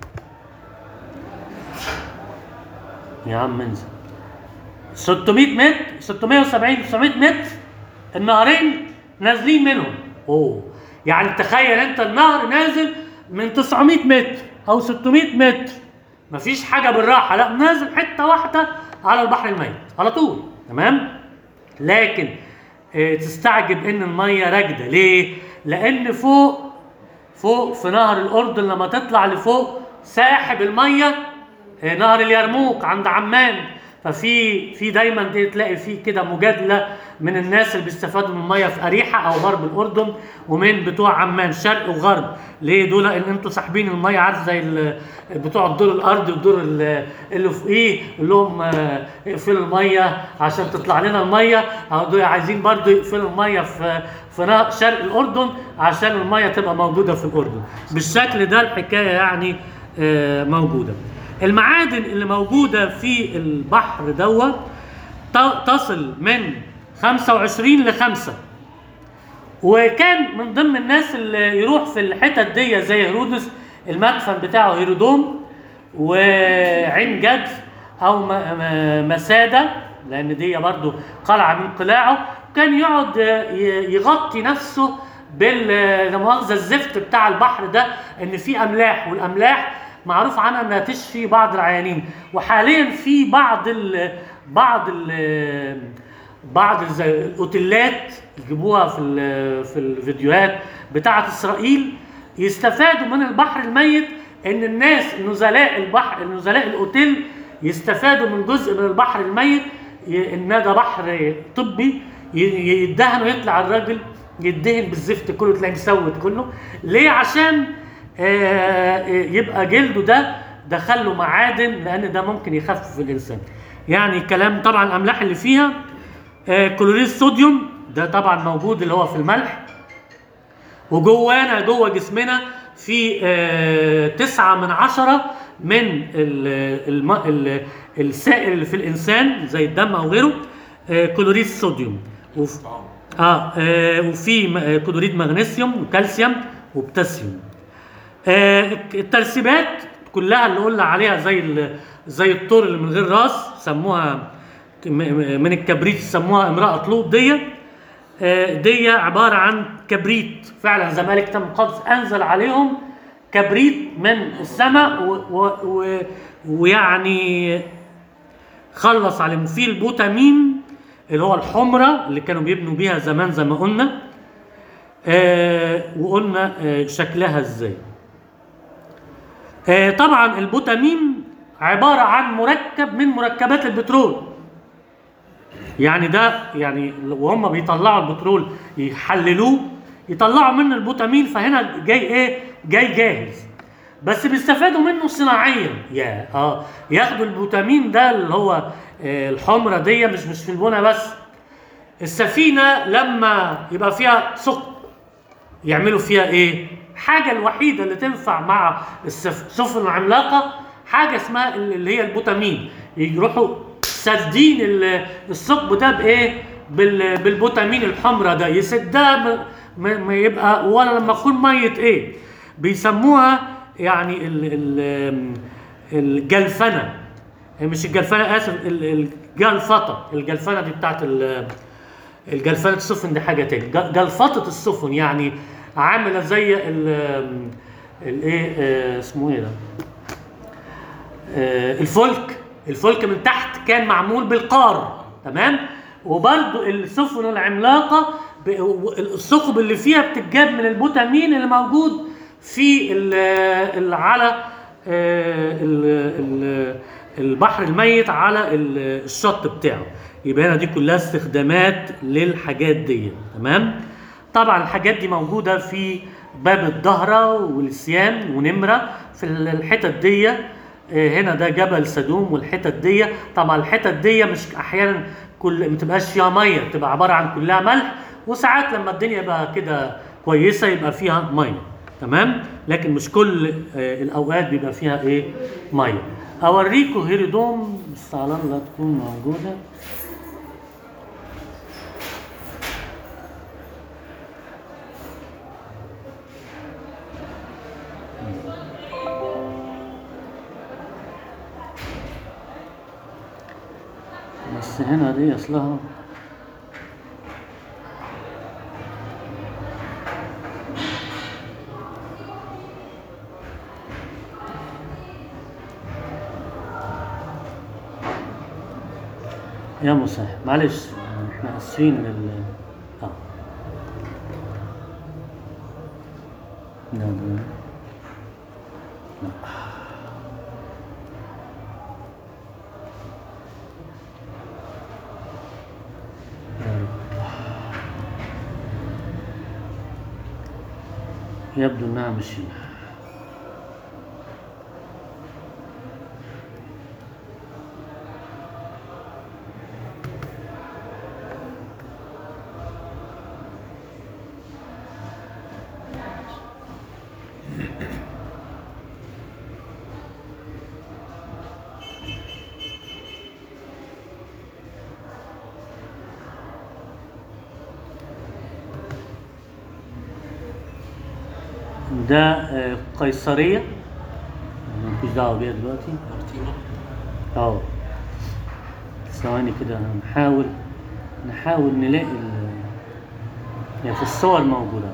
يا عم انزل 600 متر 670 ل 900 متر النهرين نازلين منهم اوه يعني تخيل انت النهر نازل من 900 متر او 600 متر مفيش حاجه بالراحه لا نازل حته واحده على البحر الميت على طول تمام لكن اه تستعجب ان الميه راكده ليه لان فوق فوق في نهر الاردن لما تطلع لفوق ساحب الميه آه، نهر اليرموك عند عمان ففي في دايما دي تلاقي في كده مجادله من الناس اللي بيستفادوا من الميه في اريحه او غرب الاردن ومن بتوع عمان شرق وغرب ليه دول ان انتوا ساحبين الميه عارف زي ال- بتوع الدور الارضي والدور ال- اللي فوقيه اللي لهم آه، اقفلوا الميه عشان تطلع لنا الميه أو دول عايزين برضو يقفلوا الميه في في نا- شرق الاردن عشان الميه تبقى موجوده في الاردن بالشكل ده الحكايه يعني آه، موجوده المعادن اللي موجوده في البحر دوت ت- تصل من 25 ل 5 وكان من ضمن الناس اللي يروح في الحتت دي زي هيرودس المدفن بتاعه هيرودوم وعين جدف او م- م- مساده لان دي برضو قلعه من قلاعه كان يقعد ي- يغطي نفسه بال لا مؤاخذه الزفت بتاع البحر ده ان في املاح والاملاح معروف عنها انها تشفي بعض العيانين وحاليا في بعض ال بعض ال بعض الز- الاوتيلات يجيبوها في ال- في الفيديوهات بتاعه اسرائيل يستفادوا من البحر الميت ان الناس نزلاء البحر نزلاء الاوتيل يستفادوا من جزء من البحر الميت ي- ان ده بحر طبي ي- يدهن ويطلع الراجل يدهن بالزفت كله تلاقيه مسود كله ليه عشان آه، آه، يبقى جلده ده دخل له معادن لان ده ممكن يخفف الانسان يعني كلام طبعا الاملاح اللي فيها آه، كلوريد الصوديوم ده طبعا موجود اللي هو في الملح وجوانا جوه جسمنا في آه، تسعة من عشرة من ال- الم- ال- السائل اللي في الإنسان زي الدم أو غيره آه، كلوريد الصوديوم وف- طعام اه, آه وفي م- آه، كلوريد مغنيسيوم وكالسيوم وبوتاسيوم آه الترسيبات كلها اللي قلنا عليها زي ال- زي الطور اللي من غير راس سموها م- م- من الكبريت سموها امرأة لوط دي آه، دي عبارة عن كبريت فعلا زي ملك تم القدس أنزل عليهم كبريت من السماء و- و- و- ويعني خلص عليهم في البوتامين اللي هو الحمرة اللي كانوا بيبنوا بيها زمان زي ما قلنا آه وقلنا آه شكلها ازاي آه طبعا البوتامين عبارة عن مركب من مركبات البترول يعني ده يعني وهم بيطلعوا البترول يحللوه يطلعوا منه البوتامين فهنا جاي ايه جاي جاهز بس بيستفادوا منه صناعيا يا اه ياخدوا البوتامين ده اللي هو آه الحمرة دي مش مش في البنا بس السفينة لما يبقى فيها ثقب يعملوا فيها ايه؟ حاجة الوحيدة اللي تنفع مع السف- السفن العملاقة حاجة اسمها ال- اللي هي البوتامين يروحوا سادين ال- الثقب ده بايه؟ بال- بالبوتامين الحمراء ده يسدها م- م- ما يبقى ولا لما تكون ميت ايه؟ بيسموها يعني ال ال الجلفنة مش الجلفنة اسف ال- الجلفطة الجلفنة دي بتاعت ال- الجلفنة السفن دي حاجة تاني جل- جلفطة السفن يعني عاملة زي ال الايه آه، اسمه ايه ده آه، الفلك الفلك من تحت كان معمول بالقار تمام وبرضو السفن العملاقة ب- و- الثقب اللي فيها بتتجاب من البوتامين اللي موجود في ال- ال- على آه، ال- ال- البحر الميت على ال- الشط بتاعه يبقى هنا دي كلها استخدامات للحاجات دي تمام طبعا الحاجات دي موجوده في باب الدهره والسيان ونمره في الحتت دي آه، هنا ده جبل سدوم والحتت دي طبعا الحتت دي مش احيانا كل ما تبقاش فيها ميه بتبقى عباره عن كلها ملح وساعات لما الدنيا بقى كده كويسه يبقى فيها ميه تمام لكن مش كل آه، الاوقات بيبقى فيها ايه ميه اوريكم هيرودوم بس على الله تكون موجوده بس هنا دي اصلها يا مسهل معلش احنا اسفين لل اه لا ده لا يا رب. يبدو انها مش هنا ده آه، قيصرية مفيش دعوة بيها دلوقتي ارتيما اه ثواني كده هنحاول نحاول نلاقي ال يعني في الصور موجودة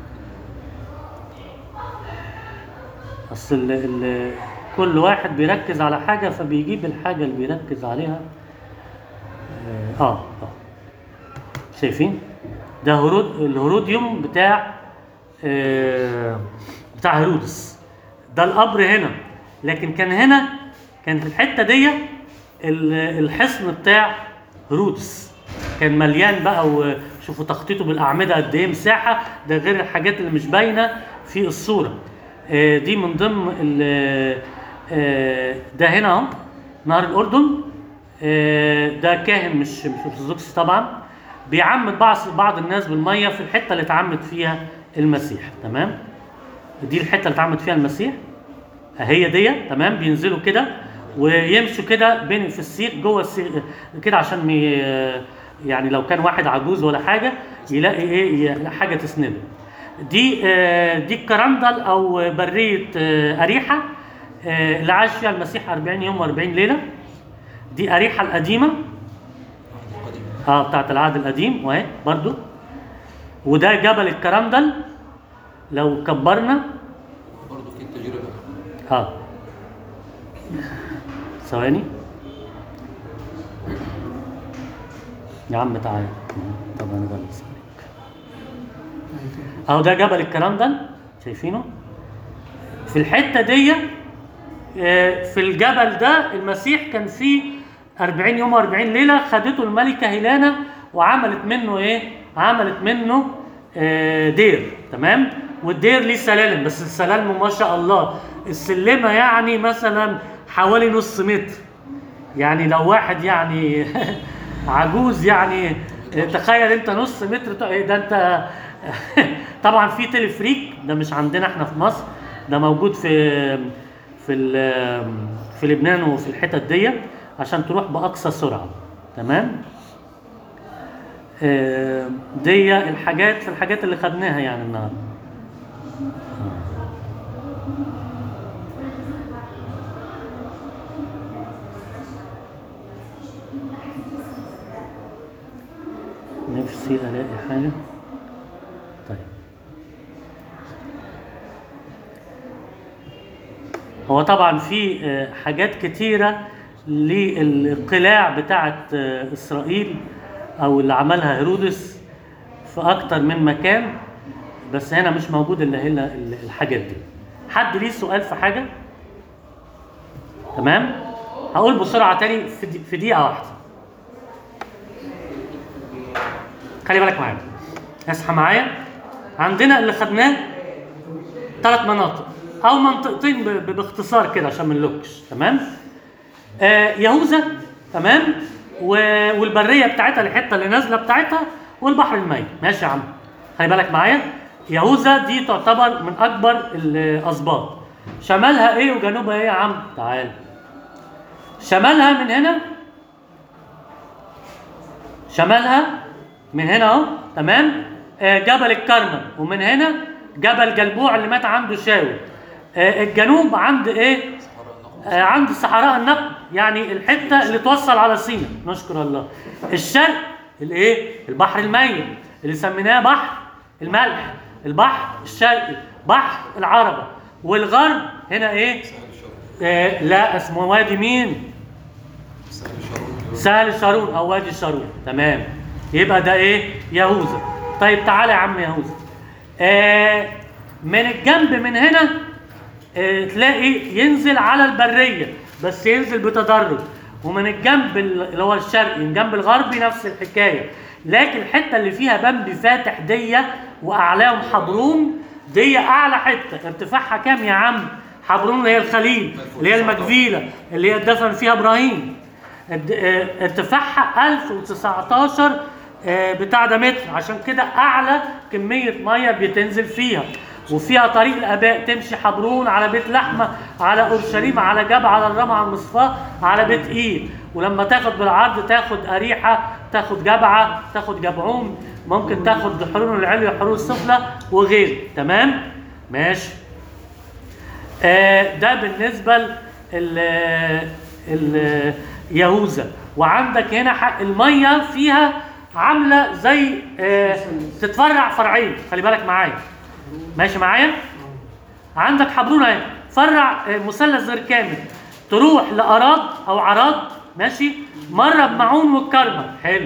أصل ال ال كل واحد بيركز على حاجة فبيجيب الحاجة اللي بيركز عليها اه اه, آه. شايفين؟ ده هرود الهروديوم بتاع آه بتاع هيرودس ده القبر هنا لكن كان هنا كان في الحته دي ال- الحصن بتاع هرودس كان مليان بقى وشوفوا تخطيطه بالاعمده قد ايه مساحه ده غير الحاجات اللي مش باينه في الصوره آه، دي من ضمن ال- آه، ده هنا اهو نهر الاردن آه، ده كاهن مش مش ارثوذكسي طبعا بيعمد بعض بعض الناس بالميه في الحته اللي اتعمد فيها المسيح تمام دي الحته اللي اتعمد فيها المسيح هي دي تمام بينزلوا كده ويمشوا كده بين في السيق جوه السيق كده عشان مي يعني لو كان واحد عجوز ولا حاجه يلاقي ايه يلاقي حاجه تسنده دي آه، دي الكرندل او بريه آه، اريحه آه، اللي عاش فيها المسيح 40 يوم و40 ليله دي اريحه القديمه قديم اه بتاعت العهد القديم واهي برضو وده جبل الكرندل لو كبرنا برضه في تجربة اه ثواني يا عم تعالى طب انا بلبس عليك اهو ده جبل الكرندل شايفينه في الحته دي آه، في الجبل ده المسيح كان فيه 40 يوم و40 ليله خدته الملكه هيلانا وعملت منه ايه؟ عملت منه آه، دير تمام؟ والدير ليه سلالم بس السلالم ما شاء الله السلمه يعني مثلا حوالي نص متر يعني لو واحد يعني عجوز يعني تخيل انت نص متر ط- ده انت طبعا في تلفريك ده مش عندنا احنا في مصر ده موجود في في ال- في لبنان وفي الحتت دي عشان تروح باقصى سرعه تمام آه، دي الحاجات في الحاجات اللي خدناها يعني النهارده نفسي الاقي حاجه طيب هو طبعا في آه، حاجات كتيره للقلاع بتاعه آه، اسرائيل او اللي عملها هيرودس في اكتر من مكان بس هنا مش موجود الا هنا ال- الحاجات دي حد ليه سؤال في حاجه تمام هقول بسرعه تاني في دي- في دقيقه واحده خلي بالك معايا اصحى معايا عندنا اللي خدناه ثلاث مناطق او منطقتين ب- ب- باختصار كده عشان ما نلوكش تمام آه يهوذا تمام و- والبريه بتاعتها الحته اللي نازله بتاعتها والبحر الميت ماشي يا عم خلي بالك معايا يهوذا دي تعتبر من اكبر الاسباط شمالها ايه وجنوبها ايه يا عم تعال شمالها من هنا شمالها من هنا اهو تمام آه جبل الكرمل ومن هنا جبل جلبوع اللي مات عنده شاول آه الجنوب عند ايه آه عند صحراء النقب يعني الحته اللي توصل على سينا نشكر الله الشرق الايه البحر الميت اللي سميناه بحر الملح البحر الشرقي بحر العربه والغرب هنا ايه سهل الشرون آه لا اسمه وادي مين سهل الشرون سهل شارون او وادي شارون تمام يبقى ده ايه يهوذا طيب تعالى يا عم يهوذا آه من الجنب من هنا آه تلاقي ينزل على البريه بس ينزل بتدرج ومن الجنب اللي هو الشرقي من الجنب الغربي نفس الحكايه لكن الحته اللي فيها بمبي فاتح دي واعلاهم حبرون دي اعلى حته ارتفاعها كام يا عم حبرون اللي هي الخليل اللي هي المجفيله اللي هي اتدفن فيها ابراهيم الد- آه، ارتفاعها 1019 آه، بتاع ده متر عشان كده اعلى كميه ميه بتنزل فيها وفيها طريق الاباء تمشي حبرون على بيت لحمه على اورشليم على جبل على الرمى على المصفاه على بيت ايل ولما تاخد بالعرض تاخد اريحه تاخد جبعه تاخد جبعون ممكن تاخد حرون العليا حرون السفلى وغيره تمام ماشي آه، ده بالنسبه ل ال يهوذا وعندك هنا حق الميه فيها عامله زي آه، تتفرع فرعين خلي بالك معايا ماشي معايا عندك حبرون اهي فرع آه، مثلث غير كامل تروح لاراد او عراد ماشي مره بمعون والكرمه حلو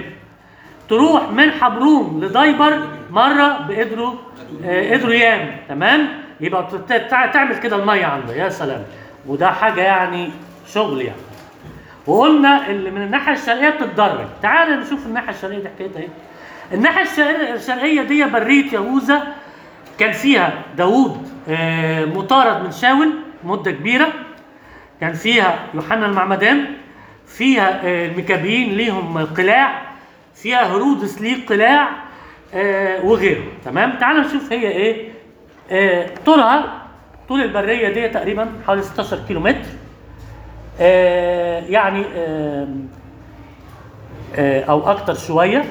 تروح من حبرون لدايبر مره بقدرو آه، قدرو يام تمام يبقى بت- تع- تعمل كده الميه عنده يا سلام وده حاجه يعني شغل يعني وقلنا اللي من الناحيه الشرقيه بتتدرج تعال نشوف الناحيه الشرقيه دي حكايتها ايه الناحيه الشرقيه الشرقيه دي بريه يهوذا كان فيها داوود آه، مطارد من شاول مده كبيره كان فيها يوحنا المعمدان فيها آه، المكابيين ليهم قلاع فيها هرودس ليه قلاع آه، وغيره تمام تعال نشوف هي ايه آه، طولها طول البريه دي تقريبا حوالي 16 كيلو متر آه، يعني آه، آه، او اكتر شويه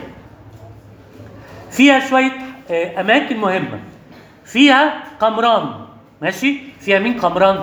فيها شويه آه، اماكن مهمه فيها قمران ماشي فيها مين قمران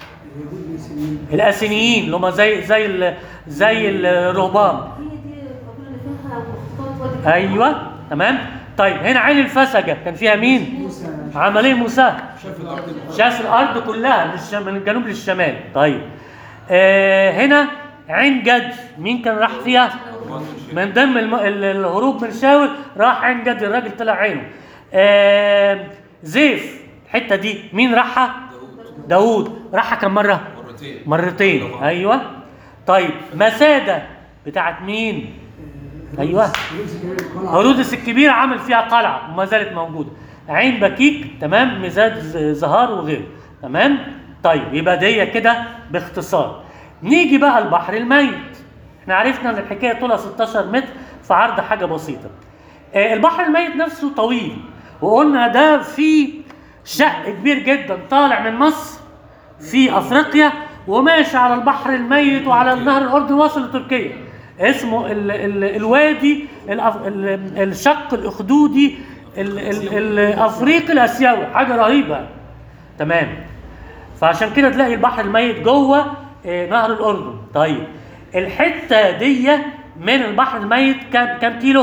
الاسينيين اللي هم زي زي ال- زي الرهبان هي دي القبيله اللي فيها مخطوطات وادي ايوه تمام طيب هنا عين الفسجه كان فيها مين عمليه موسى شاف الارض المحيطة. شاف الارض كلها من الشم- من الجنوب للشمال طيب آه هنا عين جد مين كان راح فيها أربعة من شاف. من ضمن الم... ال- الهروب من شاول راح عين جد الراجل طلع عينه آه زيف الحته دي مين راحها داوود داوود راحها كم مره مرتين مرتين طبعاً. ايوه طيب مساده بتاعت مين ايوه هرودس الكبير عمل فيها قلعه وما زالت موجوده عين بكيك تمام مزاد ز- زهار وغيره تمام طيب يبقى دي كده باختصار نيجي بقى البحر الميت احنا عرفنا ان الحكايه طولها 16 متر في عرض حاجه بسيطه آه، البحر الميت نفسه طويل وقلنا ده في شق كبير جدا طالع من مصر في افريقيا وماشي على البحر الميت وعلى النهر الاردن واصل لتركيا اسمه ال ال الوادي الأف ال الشق الاخدودي ال ال الافريقي الاسيوي حاجه رهيبه تمام فعشان كده تلاقي البحر الميت جوه آه، نهر الاردن طيب الحته دي من البحر الميت كام كام كيلو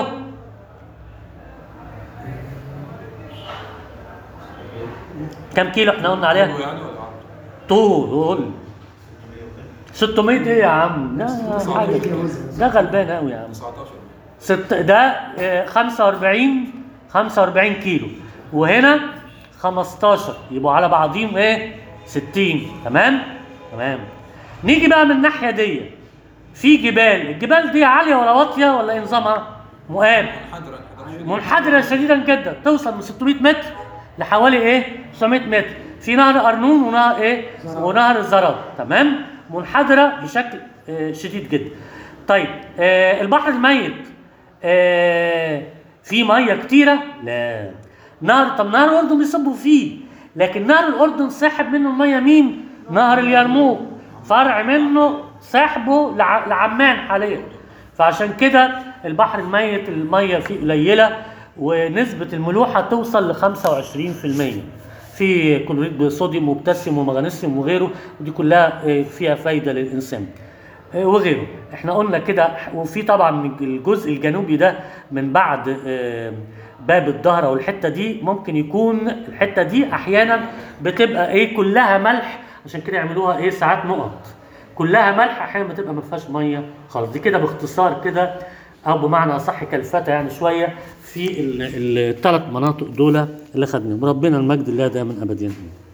كام كيلو احنا قلنا عليها طوله يعني ولا عرضه؟ طول 600 ايه يا عم؟ لا حاجه ده غلبان قوي يا عم 19 ست ده آه، 45 45 كيلو وهنا 15 يبقوا على بعضهم ايه 60 تمام تمام نيجي بقى من الناحيه دي في جبال الجبال دي عاليه ولا واطيه ولا ايه نظامها مقام منحدرة انحدار شديد. منحدره شديدا جدا توصل من 600 متر لحوالي ايه 900 متر في نهر ارنون ونهر ايه ونهر الزراد تمام منحدره بشكل آه، شديد جدا طيب آه البحر الميت آه في ميه كتيره لا نهر طب نهر الاردن بيصبوا فيه لكن نهر الاردن ساحب منه الميه مين نهر اليرموك فرع منه ساحبه لع- لعمان حاليا فعشان كده البحر الميت الميه فيه قليله ونسبه الملوحه توصل ل 25% في كلوريد صوديوم وبوتاسيوم ومغنيسيوم وغيره ودي كلها آه، فيها فايده للانسان آه، وغيره احنا قلنا كده وفي طبعا الجزء الجنوبي ده من بعد آه، باب الظهر والحته دي ممكن يكون الحته دي احيانا بتبقى ايه كلها ملح عشان كده يعملوها ايه ساعات نقط كلها ملح احيانا بتبقى ما فيهاش ميه خالص دي كده باختصار كده او بمعنى اصح كالفتة يعني شويه في الثلاث مناطق دول اللي خدناهم ربنا المجد لله دائما ابدا